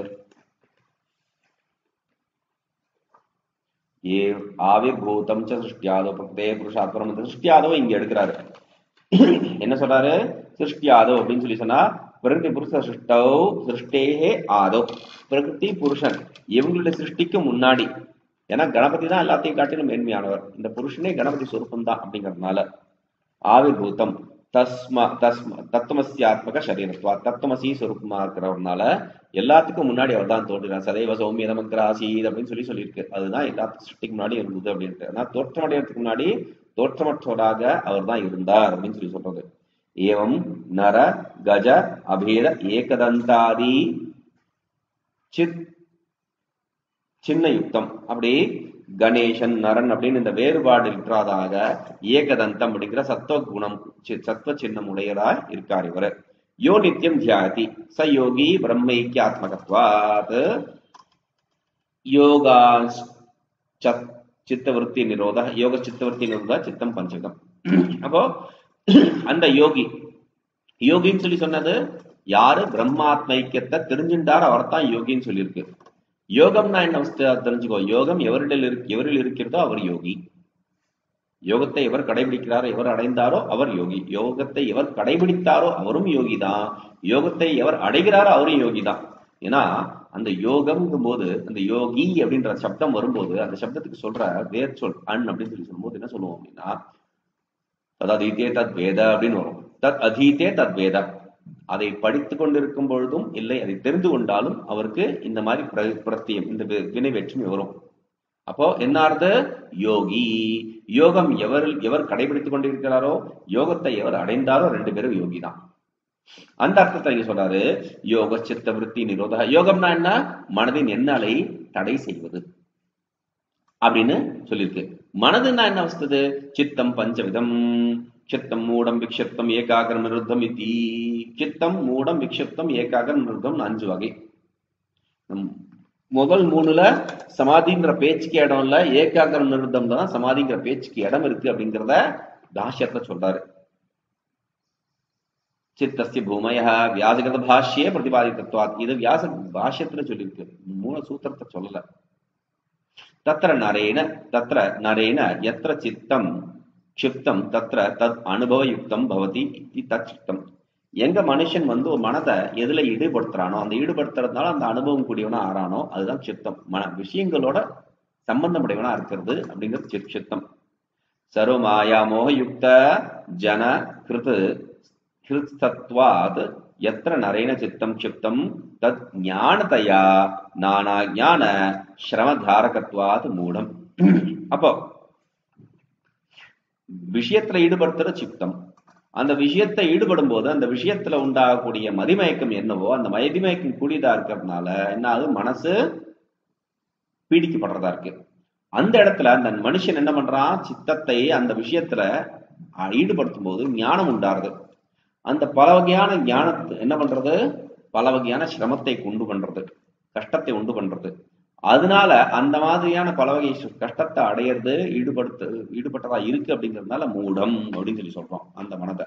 ஏ ஆவிர்பூதம் ச சிருஷ்டியாதோ பிரகிருதே புருஷாத்மரம் சிருஷ்டியாதோ இங்க எடுக்கிறாரு என்ன சொல்றாரு சிருஷ்டியாதோ அப்படின்னு சொல்லி சொன்னா பிரகிருதி புருஷ சிருஷ்டோ சிருஷ்டேகே ஆதோ பிரகிருதி புருஷன் இவங்களுடைய சிருஷ்டிக்கு முன்னாடி ஏன்னா கணபதி தான் எல்லாத்தையும் காட்டிலும் மேன்மையானவர் இந்த புருஷனே கணபதி சொருப்பம் தான் அப்படிங்கறதுனால ஆவிர்பூதம் தஸ்ம தஸ்ம தத்துவமசியாத்மக சரீரத்வா தத்துவமசி சொருப்பமா இருக்கிறவர்னால எல்லாத்துக்கும் முன்னாடி அவர் தான் தோன்றினார் சதைவ சௌமிய நமக்கிராசீத் அப்படின்னு சொல்லி சொல்லியிருக்கு அதுதான் எல்லா சிருஷ்டிக்கு முன்னாடி இருந்தது அப்படின்ட்டு ஆனா தோற்றம் அடையறதுக்கு முன்னாடி தோற்றமற்றவராக அவர் தான் இருந்தார் அப்படின்னு சொல்லி சொல்றது ஏவம் நர கஜ அபேத ஏகதந்தாதி சித் சின்ன யுக்தம் அப்படி கணேசன் நரன் அப்படின்னு இந்த வேறுபாடு இல்லாதாக ஏகதந்தம் அப்படிங்கிற சத்துவ குணம் சத்துவ சின்னம் உடையதாய் இருக்கார் இவர் யோ நித்தியம் தியாதி ச யோகி பிரம்மைக்கியாத்மகத்வாத் யோகா சித்தவருத்தி நிரோத யோக சித்தவருத்தி நிரோத சித்தம் பஞ்சகம் அப்போ அந்த யோகி யோகின்னு சொல்லி சொன்னது யாரு பிரம்மாத்ம ஐக்கியத்தை தெரிஞ்சுட்டார் அவர் தான் யோகின்னு சொல்லியிருக்கு யோகம்னா என்ன தெரிஞ்சுக்கோ யோகம் எவரில் இருக்கு எவரில் இருக்கிறதோ அவர் யோகி யோகத்தை எவர் கடைபிடிக்கிறாரோ எவர் அடைந்தாரோ அவர் யோகி யோகத்தை எவர் கடைபிடித்தாரோ அவரும் யோகி தான் யோகத்தை எவர் அடைகிறாரோ அவரும் யோகி தான் ஏன்னா அந்த யோகம்ங்கும் போது அந்த யோகி அப்படின்ற சப்தம் வரும்போது அந்த சப்தத்துக்கு சொல்ற வேர் சொல் அன் அப்படின்னு சொல்லி சொல்லும்போது என்ன சொல்லுவோம் அப்படின்னா தத் அதீத்தே தத் வேத அப்படின்னு வரும் தத் அதீத்தே தத் வேத அதை படித்து கொண்டிருக்கும் பொழுதும் இல்லை அதை தெரிந்து கொண்டாலும் அவருக்கு இந்த மாதிரி பிரத்தியம் இந்த வினை வேற்றுமை வரும் அப்போ என்னார்து யோகி யோகம் எவர் எவர் கடைபிடித்துக் கொண்டிருக்கிறாரோ யோகத்தை எவர் அடைந்தாரோ ரெண்டு பேரும் யோகி தான் அந்த அர்த்தத்தை இங்க சொல்றாரு யோக சித்த விருத்தி நிரோத யோகம்னா என்ன மனதின் எண்ணலை தடை செய்வது அப்படின்னு சொல்லியிருக்கு மனதுன்னா என்ன வசது சித்தம் பஞ்சவிதம் சித்தம் மூடம் விக்ஷப்தம் ஏகாகரம் நிருத்தம் இத்தி சித்தம் மூடம் விக்ஷப்தம் ஏகாகரம் நிருத்தம் அஞ்சு வகை முதல் மூணுல சமாதிங்கிற பேச்சுக்கு இடம் இல்ல ஏகாகரம் நிருத்தம் தான் சமாதிங்கிற பேச்சுக்கு இடம் இருக்கு அப்படிங்கிறத தாஷ்யத்துல சொல்றாரு சித்தஸ்ய பூமய வியாசகிருத பாஷ்யே பிரதிபாதித்தத்வாத் இது வியாச பாஷ்யத்துல சொல்லியிருக்கு மூல சூத்திரத்தை சொல்லல தத்திர நரேன தத்திர நரேன எத்திர சித்தம் க்ஷிப்தம் தத்திர தத் அனுபவயுக்தம் பவதி இது தச்சித்தம் எங்க மனுஷன் வந்து ஒரு மனதை எதுல ஈடுபடுத்துறானோ அந்த ஈடுபடுத்துறதுனால அந்த அனுபவம் கூடியவனா ஆறானோ அதுதான் சித்தம் மன விஷயங்களோட சம்பந்தமுடையவனா இருக்கிறது அப்படிங்கிறது சித்தம் சர்வமாயா மோகயுக்த ஜன கிருத்து கிருத்தத்வாத் எத்திர நரேன சித்தம் சிப்தம் தத் ஞானதையா நானா ஞான சிரமதாரகத்வாத் மூடம் அப்போ விஷயத்துல ஈடுபடுத்துற சித்தம் அந்த விஷயத்தை ஈடுபடும் போது அந்த விஷயத்துல உண்டாகக்கூடிய மதிமயக்கம் என்னவோ அந்த மதிமயக்கம் கூடியதா இருக்கிறதுனால என்ன ஆகுது மனசு பீடிக்கப்படுறதா இருக்கு அந்த இடத்துல அந்த மனுஷன் என்ன பண்றான் சித்தத்தை அந்த விஷயத்துல அஹ், ஈடுபடுத்தும் போது ஞானம் உண்டாருது அந்த பல வகையான ஞானத்தை என்ன பண்றது பல வகையான சிரமத்தை உண்டு பண்றது கஷ்டத்தை உண்டு பண்றது அதனால அந்த மாதிரியான பல வகை சு- கஷ்டத்தை அடையிறது ஈடுபடுத்து ஈடுபட்டதா இருக்கு அப்படிங்கறதுனால மூடம் அப்படின்னு சொல்லி சொல்றோம் அந்த மனதை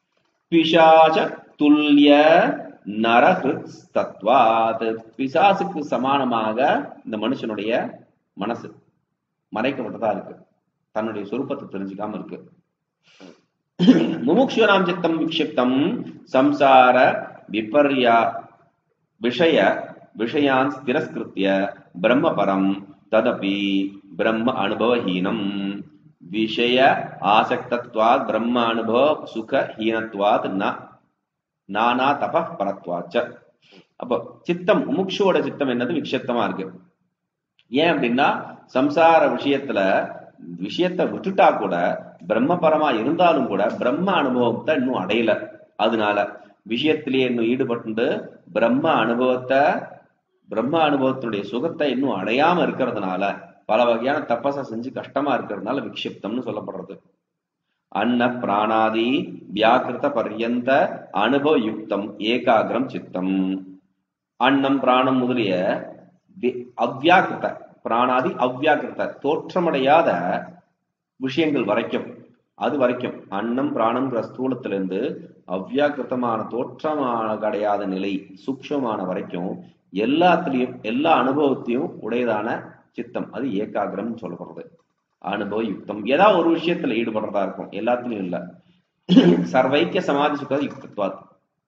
பிசாச துல்லிய நரஹிருத் தத்வாத் பிசாசுக்கு சமானமாக இந்த மனுஷனுடைய மனசு மறைக்கப்பட்டதா இருக்கு தன்னுடைய சொரூபத்தை தெரிஞ்சுக்காம இருக்கு முமுக்ஷுனாம் சித்தம் விக்ஷிப்தம் சம்சார விபர்யா விஷய விஷயான் திரஸ்கிருத்திய பிரம்மபரம் ததபி பிரம்ம அனுபவஹீனம் விஷய ஆசக்தத்வாத் பிரம்ம அனுபவ சுகஹீனத்வாத் ந நானா தப பரத்வாச்ச அப்போ சித்தம் முமுட்சுவோட சித்தம் என்னது விக்ஷிப்தமா இருக்கு ஏன் அப்படின்னா சம்சார விஷயத்துல விஷயத்தை விட்டுட்டா கூட பிரம்மபரமா இருந்தாலும் கூட பிரம்ம அனுபவத்தை இன்னும் அடையல அதனால விஷயத்திலேயே இன்னும் ஈடுபட்டு பிரம்ம அனுபவத்தை பிரம்ம அனுபவத்தினுடைய சுகத்தை இன்னும் அடையாம இருக்கிறதுனால பல வகையான தப்பசை செஞ்சு கஷ்டமா இருக்கிறதுனால விக்ஷிப்தம்னு சொல்லப்படுறது அன்ன பிராணாதி வியாக்கிருத பர்யந்த அனுபவ யுக்தம் ஏகாகிரம் சித்தம் அன்னம் பிராணம் முதலிய வி- அவ்யாக்கிருத பிராணாதி அவ்யாக்கிருத தோற்றமடையாத விஷயங்கள் வரைக்கும் அது வரைக்கும் அன்னம் பிராணம்ங்கிற ஸ்தூலத்திலிருந்து அவ்யாக்கிருத்தமான தோற்றமான கிடையாத நிலை சூக்ஷமான வரைக்கும் எல்லாத்துலயும் எல்லா அனுபவத்தையும் உடையதான சித்தம் அது ஏகாகிரம் சொல்லப்படுறது அனுபவ யுக்தம் ஏதாவது ஒரு விஷயத்துல ஈடுபடுறதா இருக்கும் எல்லாத்துலயும் இல்ல சர்வைக்கிய சமாதி சுக யுக்தத்வாத்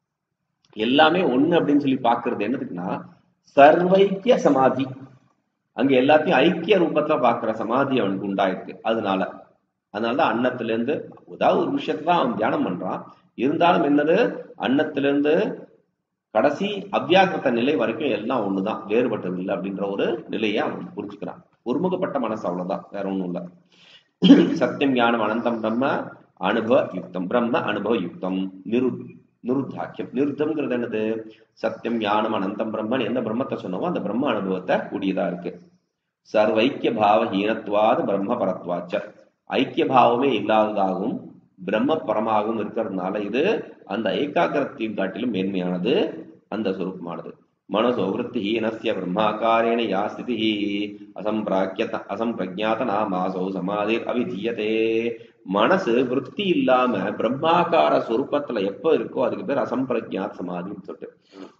எல்லாமே ஒண்ணு அப்படின்னு சொல்லி பாக்குறது என்னதுக்குன்னா சர்வைக்கிய சமாதி அங்க எல்லாத்தையும் ஐக்கிய ரூபத்துல பாக்குற சமாதி அவனுக்கு உண்டாயிருக்கு அதனால அதனாலதான் அன்னத்துல இருந்து ஏதாவது ஒரு விஷயத்தை தான் அவன் தியானம் பண்றான் இருந்தாலும் என்னது அன்னத்துல இருந்து கடைசி அவ்யாக்கிரத நிலை வரைக்கும் எல்லாம் ஒண்ணுதான் வேறுபட்டது இல்லை அப்படின்ற ஒரு நிலையை அவன் புரிஞ்சுக்கிறான் ஒருமுகப்பட்ட மனசு அவ்வளவுதான் வேற ஒண்ணும் இல்ல சத்தியம் ஞானம் அனந்தம் பிரம்ம அனுபவ யுக்தம் பிரம்ம அனுபவ யுக்தம் நிரு நிருத்தாக்கியம் நிருத்தம்ங்கிறது என்னது சத்தியம் ஞானம் அனந்தம் பிரம்மன் எந்த பிரம்மத்தை சொன்னவோ அந்த பிரம்ம அனுபவத்தை கூடியதா இருக்கு சர்வைக்கிய பாவ ஹீனத்வாது பிரம்ம பரத்வாச்ச ஐக்கிய பாவமே இல்லாததாகவும் பிரம்ம பரமாகவும் இருக்கிறதுனால இது அந்த ஏகாகிரத்தையும் காட்டிலும் மேன்மையானது அந்த சுரூபமானது மனசோ விருத்தி ஹீனஸ்ய பிரம்மாக்காரேண யா ஸ்திதி அசம்பிராக்கியத அசம்பிரஜாத நாமாசோ சமாதிர் அவிதீயதே மனசு விருத்தி இல்லாம பிரம்மாகார சொரூபத்துல எப்ப இருக்கோ அதுக்கு பேர் அசம்பிரஜாத் சமாதின்னு சொல்லிட்டு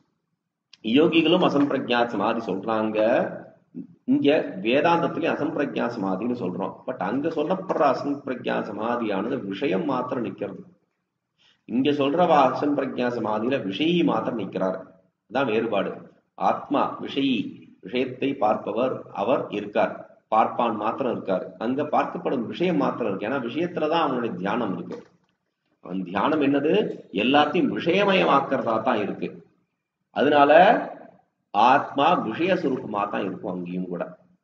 யோகிகளும் அசம்பிரஜாத் சமாதி சொல்றாங்க இங்க வேதாந்தத்திலே அசம்பிரஜா சமாதின்னு சொல்றோம் பட் அங்க சொல்லப்படுற அசம்பிரஜா சமாதியானது விஷயம் மாத்திரம் நிக்கிறது இங்க சொல்ற வா- அசம்பிரஜா சமாதியில விஷயி மாத்திரம் நிக்கிறார் அதான் வேறுபாடு ஆத்மா விஷயி விஷயத்தை பார்ப்பவர் அவர் இருக்கார் பார்ப்பான் மாத்திரம் இருக்கார் அங்க பார்க்கப்படும் விஷயம் மாத்திரம் இருக்கு ஏன்னா விஷயத்துலதான் அவனுடைய தியானம் இருக்கு அவன் தியானம் என்னது எல்லாத்தையும் விஷயமயமாக்குறதா தான் இருக்கு அதனால ஆத்மா விஷய சுரூபமா தான் இருக்கும் அங்கேயும் கூட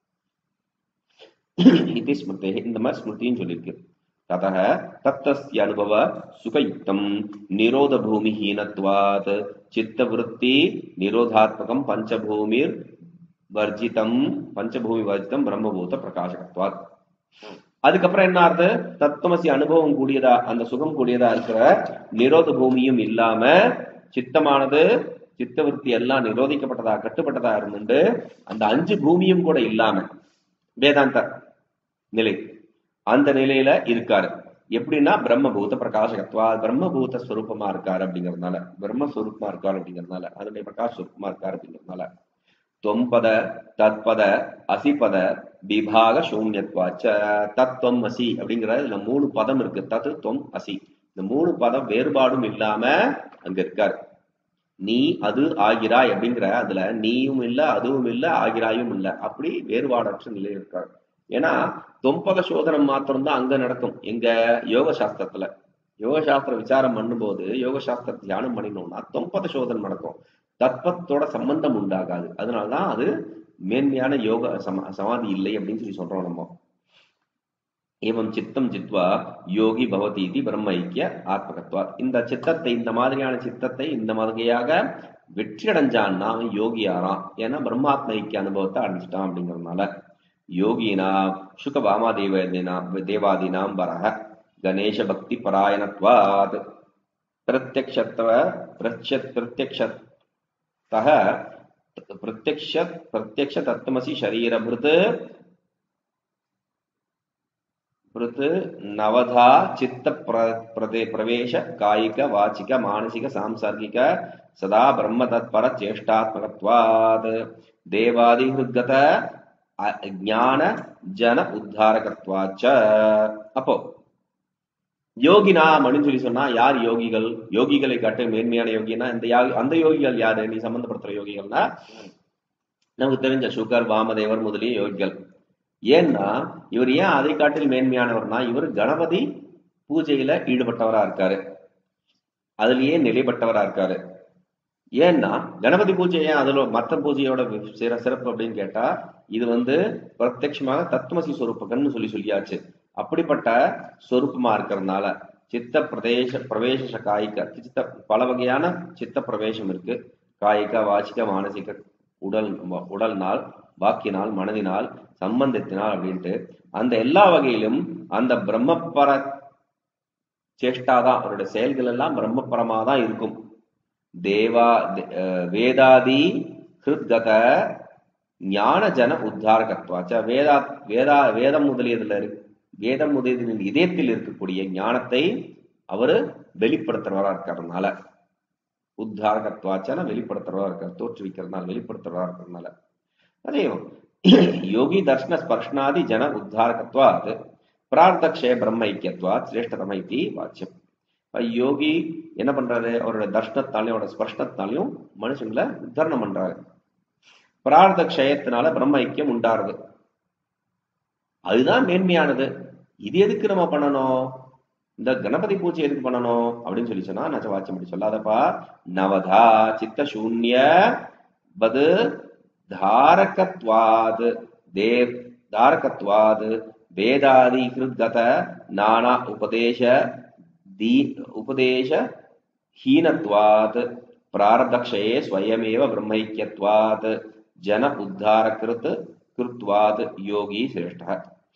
இது ஸ்மிருதே இந்த மாதிரி ஸ்மிருதியும் சொல்லியிருக்கு ததः தத்தஸ்ய அனுபவ சுகயுக்தம் நிரோத பூமி ஹீனத்வாத் சித்தவருத்தி நிரோதாத்மகம் பஞ்சபூமிர் வர்ஜிதம் பஞ்சபூமி வர்ஜிதம் பிரம்மபூத பிரகாசகத்வாத் அதுக்கப்புறம் என்ன ஆறுது தத்துவமசி அனுபவம் கூடியதா அந்த சுகம் கூடியதா இருக்கிற நிரோத பூமியும் இல்லாம சித்தமானது சித்தவருத்தி எல்லாம் நிரோதிக்கப்பட்டதா கட்டுப்பட்டதா இருந்துட்டு அந்த அஞ்சு பூமியும் கூட இல்லாம வேதாந்த நிலை அந்த நிலையில இருக்காரு எப்படின்னா பிரம்மபூத பிரகாசகத்வா பிரம்மபூத ஸ்வரூபமா இருக்காரு அப்படிங்கறதுனால பிரம்மஸ்வரூபமா இருக்காரு அப்படிங்கறதுனால அதனுடைய பிரகாஷ் ஸ்வரூபமா இருக்காரு அப்படிங்கறதுனால தொம்பத தத்பத அசிபத விபாக சூன்யத்வாச்ச தத்துவம் அசி அப்படிங்கிற இதுல மூணு பதம் இருக்கு தத்து தொம் அசி இந்த மூணு பதம் வேறுபாடும் இல்லாம அங்க இருக்காரு நீ அது ஆகிறாய் அப்படிங்கிற அதுல நீயும் இல்ல அதுவும் இல்ல ஆகிறாயும் இல்ல அப்படி வேறுபாடற்ற நிலையில் இருக்காரு ஏன்னா தொம்பக சோதனம் மாத்திரம்தான் அங்க நடக்கும் எங்க யோக சாஸ்திரத்துல யோக சாஸ்திர விசாரம் பண்ணும்போது யோக சாஸ்திர தியானம் பண்ணினோம்னா தொம்பத சோதனம் நடக்கும் தத்பத்தோட சம்பந்தம் உண்டாகாது அதனாலதான் அது மேன்மையான யோக சம சமாதி இல்லை அப்படின்னு சொல்லி சொல்றோம் நம்ம ஏவம் சித்தம் சித்வா யோகி பவதி இது பிரம்ம ஐக்கிய ஆத்மகத்வா இந்த சித்தத்தை இந்த மாதிரியான சித்தத்தை இந்த மாதிரியாக வெற்றி அடைஞ்சான்னா அவன் யோகி ஆறான் ஏன்னா பிரம்மாத்ம ஐக்கிய அனுபவத்தை அடைஞ்சிட்டான் அப்படிங்கறதுனால யோகினாம் சுகவாமாதேவதினாம் தேவாதீனாம் வரஹ கணேச பக்தி பராயணத்வாத் பிரத்யக்ஷத்வ பிரத்ய பிரத்யக்ஷத்தः பிரத்யக்ஷ பிரத்யக்ஷ தத்துவமசி சரீரபிருத் பிருத் நவதா சித்த பிர- பிரதே- பிரவேಶ காயிக வாச்சிக மானசிக சாம்சர்கிக சதா பிரம்ம தத்பர சேஷ்டாத்மகத்வாத் தேவாதி ஹிருத்கத அ- ஞான ஜன உத்தாரகத்வாச்ச அப்போ யோகினா அப்படின்னு சொல்லி சொன்னா யார் யோகிகள் யோகிகளை காட்டு மேன்மையான யோகினா இந்த யா- அந்த யோகிகள் யாரு நீ சம்பந்தப்படுத்துற யோகிகள்னா நமக்கு தெரிஞ்ச சுகர் வாமதேவர் முதலிய யோகிகள் ஏன்னா இவர் ஏன் அதை காட்டில் மேன்மையானவர்னா இவர் கணபதி பூஜையில ஈடுபட்டவரா இருக்காரு அதுலயே நிலைப்பட்டவரா இருக்காரு ஏன்னா கணபதி பூஜை ஏன் அதுல மத்த பூஜையோட வி- சிற- சிறப்பு அப்படின்னு கேட்டா இது வந்து பிரத்யட்சமாக தத்துவசி சொரூபகன்னு சொல்லி சொல்லியாச்சு அப்படிப்பட்ட சொரூபமா இருக்கிறதுனால சித்த பிரதேச பிரவேச காய்க சித்த பல வகையான சித்த பிரவேசம் இருக்கு காய்க வாச்சிக மானசிக உடல் உடல்னால் வாக்கினால் மனதினால் சம்பந்தத்தினால் அப்படின்ட்டு அந்த எல்லா வகையிலும் அந்த பிரம்மபர சேஷ்டாதான் அவருடைய செயல்கள் எல்லாம் பிரம்மபரமா தான் இருக்கும் தேவா தே- அஹ் வேதாதி ஹிருத்கத ஞான ஜன உத்தாரகத்வாச்ச வேதா வேதா வேதம் முதலியதுல இருக்கு வேதம் முதலியதின் இதயத்தில் இருக்கக்கூடிய ஞானத்தை அவரு வெளிப்படுத்துறவரா இருக்கிறதுனால உத்தாரகத்வாச்சன வெளிப்படுத்துறவரா இருக்கார் தோற்றுவிக்கிறதுனால வெளிப்படுத்துறவரா இருக்கிறதுனால அதையும் யோகி தர்ஷன ஸ்பர்ஷனாதி ஜன உத்தாரகத்வாத் பிரார்த்தக்ஷய பிரம்ம ஐக்கியத்வாத் சிரேஷ்டதம இதி வாச்சியம் இப்ப யோகி என்ன பண்றாரு அவரோட தர்ஷனத்தாலையும் அவரோட ஸ்பர்ஷனத்தாலையும் மனுஷங்களை உத்தரணம் பண்றாரு பிரார்த்த க்ஷயத்தினால பிரம்ம ஐக்கியம் உண்டாருது அதுதான் மேன்மையானது இது எதுக்கு நம்ம பண்ணணும் இந்த கணபதி பூஜை எதுக்கு பண்ணணும் அப்படின்னு சொல்லி சொன்னா நான் வாச்சியம் அப்படி சொல்லாதப்பா நவதா சித்த சூன்ய பது தாரகத்வாத் தேவ் தாரகத்வாத் வேதாதி கிருத்கத நானா உபதேச दी उपदेश हीनत्वात् प्रारब्धक्षये स्वयमेव ब्रह्मैक्यत्वात् जन उद्धारकृत कृत्वात् योगी श्रेष्ठः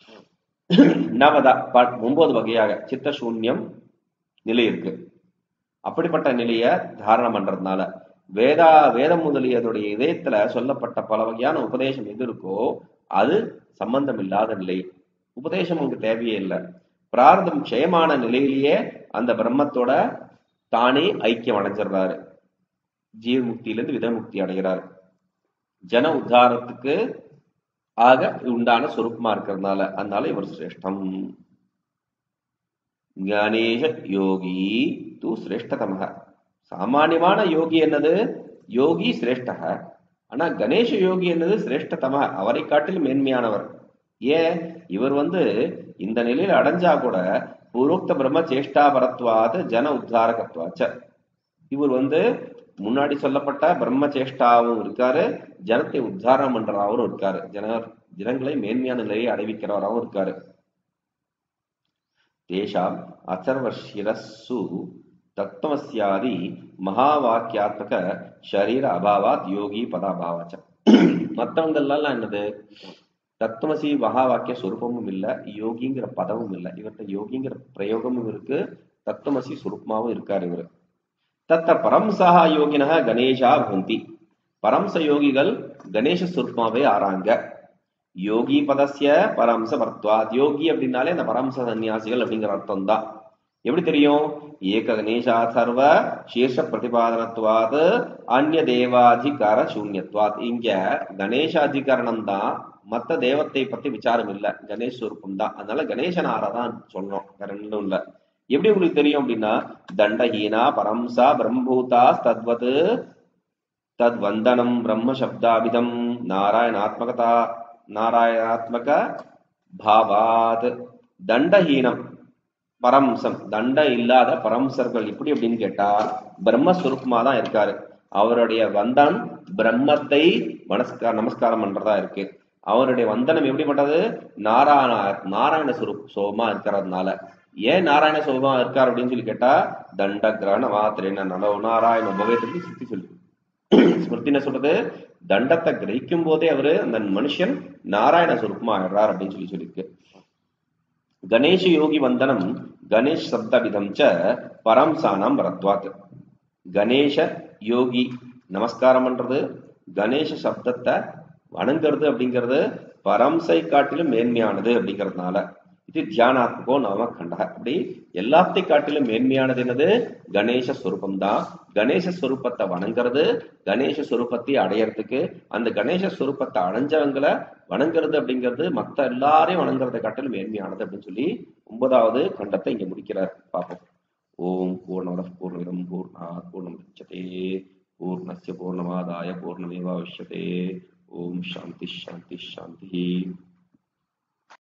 நவதா ப- ஒன்பது வகையாக சித்த சூன்யம் நிலை இருக்கு அப்படிப்பட்ட நிலைய தாரணம் பண்றதுனால வேதா வேதம் முதலியதுடைய இதயத்துல சொல்லப்பட்ட பல வகையான உபதேசம் எது இருக்கோ அது சம்பந்தம் இல்லாத நிலை உபதேசம் உங்களுக்கு தேவையே இல்லை பிரார்த்தம் க்ஷயமான நிலையிலேயே அந்த பிரம்மத்தோட தானே ஐக்கியம் அடைஞ்சிடுறாரு ஜீவ முக்தியிலிருந்து விதமுக்தி அடைகிறார் ஜன உத்தாரத்துக்கு ஆக உண்டான சொரூபமா இருக்கிறதுனால அதனால இவர் சிரேஷ்டம் ஞானேஷ யோகி தூ சிரேஷ்டதமக சாமானியமான யோகி என்னது யோகி சிரேஷ்டக ஆனா கணேச யோகி என்னது சிரேஷ்டதம அவரை காட்டிலும் மேன்மையானவர் ஏன் இவர் வந்து இந்த நிலையில அடைஞ்சா கூட பூர்வோக்த பிரம்ம சேஷ்டா பரத்வாத் ஜன உத்தாரகத்வாச்ச இவர் வந்து முன்னாடி சொல்லப்பட்ட பிரம்ம சேஷ்டாவும் இருக்காரு ஜனத்தை உத்தாரணம் பண்றவரும் இருக்காரு ஜன ஜனங்களை மேன்மையான நிலையை அடைவிக்கிறவராகவும் இருக்காரு தேஷாம் அசர்வசிரஸ்ஸு தத்துவசியாதி மகாவாக்கியாத்மக ஷரீர அபாவாத் யோகி பதாபாவாச்ச மற்றவங்கள்லாம் என்னது தத்துவசி மகா வாக்கிய சுரூபமும் இல்ல யோகிங்கிற பதமும் இல்ல இவர்கிட்ட யோகிங்கிற பிரயோகமும் இருக்கு தத்துவசி சுரூபமாவும் இருக்காரு இவரு தத்த பரம்சா யோகினக கணேஷா பவந்தி பரம்ச யோகிகள் கணேச சுரூபமாவே ஆறாங்க யோகி பதஸ்ய பரம்ச வர்த்வாத் யோகி அப்படின்னாலே அந்த பரம்ச சன்னியாசிகள் அப்படிங்கிற அர்த்தம் தான் எப்படி தெரியும் ஏக கணேசா சர்வ சீர்ஷ பிரதிபாதனத்துவாத் அந்நிய தேவாதிகார சூன்யத்வாத் இங்க கணேசாதிகரணம் தான் மத்த தேவத்தை பத்தி விசாரம் இல்ல கணேஷ் சுரூபம் தான் அதனால கணேசன் ஆறதான் சொல்றோம் வேற ஒன்றும் இல்ல எப்படி உங்களுக்கு தெரியும் அப்படின்னா தண்டஹீனா பரம்சா பிரம்மபூதா தத்வத் தத் வந்தனம் பிரம்ம சப்தாபிதம் நாராயணாத்மகதா நாராயணாத்மக பாவாத் தண்டஹீனம் பரம்சம் தண்ட இல்லாத பரம்சர்கள் எப்படி அப்படின்னு கேட்டா பிரம்மஸ்வரூபமா தான் இருக்காரு அவருடைய வந்தனம் பிரம்மத்தை மனஸ்கார நமஸ்காரம் பண்றதா இருக்கு அவருடைய வந்தனம் எப்படிப்பட்டது நாராயண நாராயண சுரூப் சோமா இருக்கிறதுனால ஏன் நாராயண சோமா இருக்கார் அப்படின்னு சொல்லி கேட்டா தண்ட கிரகண மாத்திரேன நலோ நாராயண உபவேதத்துக்கு சுத்தி சொல்லு ஸ்மிருதி என்ன சொல்றது தண்டத்தை கிரகிக்கும் போதே அவரு அந்த மனுஷன் நாராயண சுரூபமா ஆயிடுறார் அப்படின்னு சொல்லி சொல்லியிருக்கு கணேஷ யோகி வந்தனம் கணேஷ் சப்த விதம் ச பரம்சானாம் வரத்வாத் கணேஷ யோகி நமஸ்காரம் பண்றது கணேச சப்தத்தை வணங்குறது அப்படிங்கிறது பரம்சை காட்டிலும் மேன்மையானது அப்படிங்கிறதுனால இது தியானாத்மகோ நாம கண்ட அப்படி எல்லாத்தை காட்டிலும் மேன்மையானது என்னது கணேச ஸ்வரூபம் தான் கணேச ஸ்வரூபத்தை வணங்குறது கணேச ஸ்வரூபத்தை அடையறதுக்கு அந்த கணேச ஸ்வரூபத்தை அடைஞ்சவங்களை வணங்குறது அப்படிங்கிறது மத்த எல்லாரையும் வணங்குறதை காட்டிலும் மேன்மையானது அப்படின்னு சொல்லி ஒன்பதாவது கண்டத்தை இங்க முடிக்கிறார் பார்ப்போம் ஓம் பூர்ணமத பூர்ணமிதம் பூர்ணா பூர்ணமுச்சதே பூர்ணஸ்ய பூர்ணமாதாய பூர்ணமேவாவிஷ்யதே ஓம் சாந்தி சாந்தி சாந்தி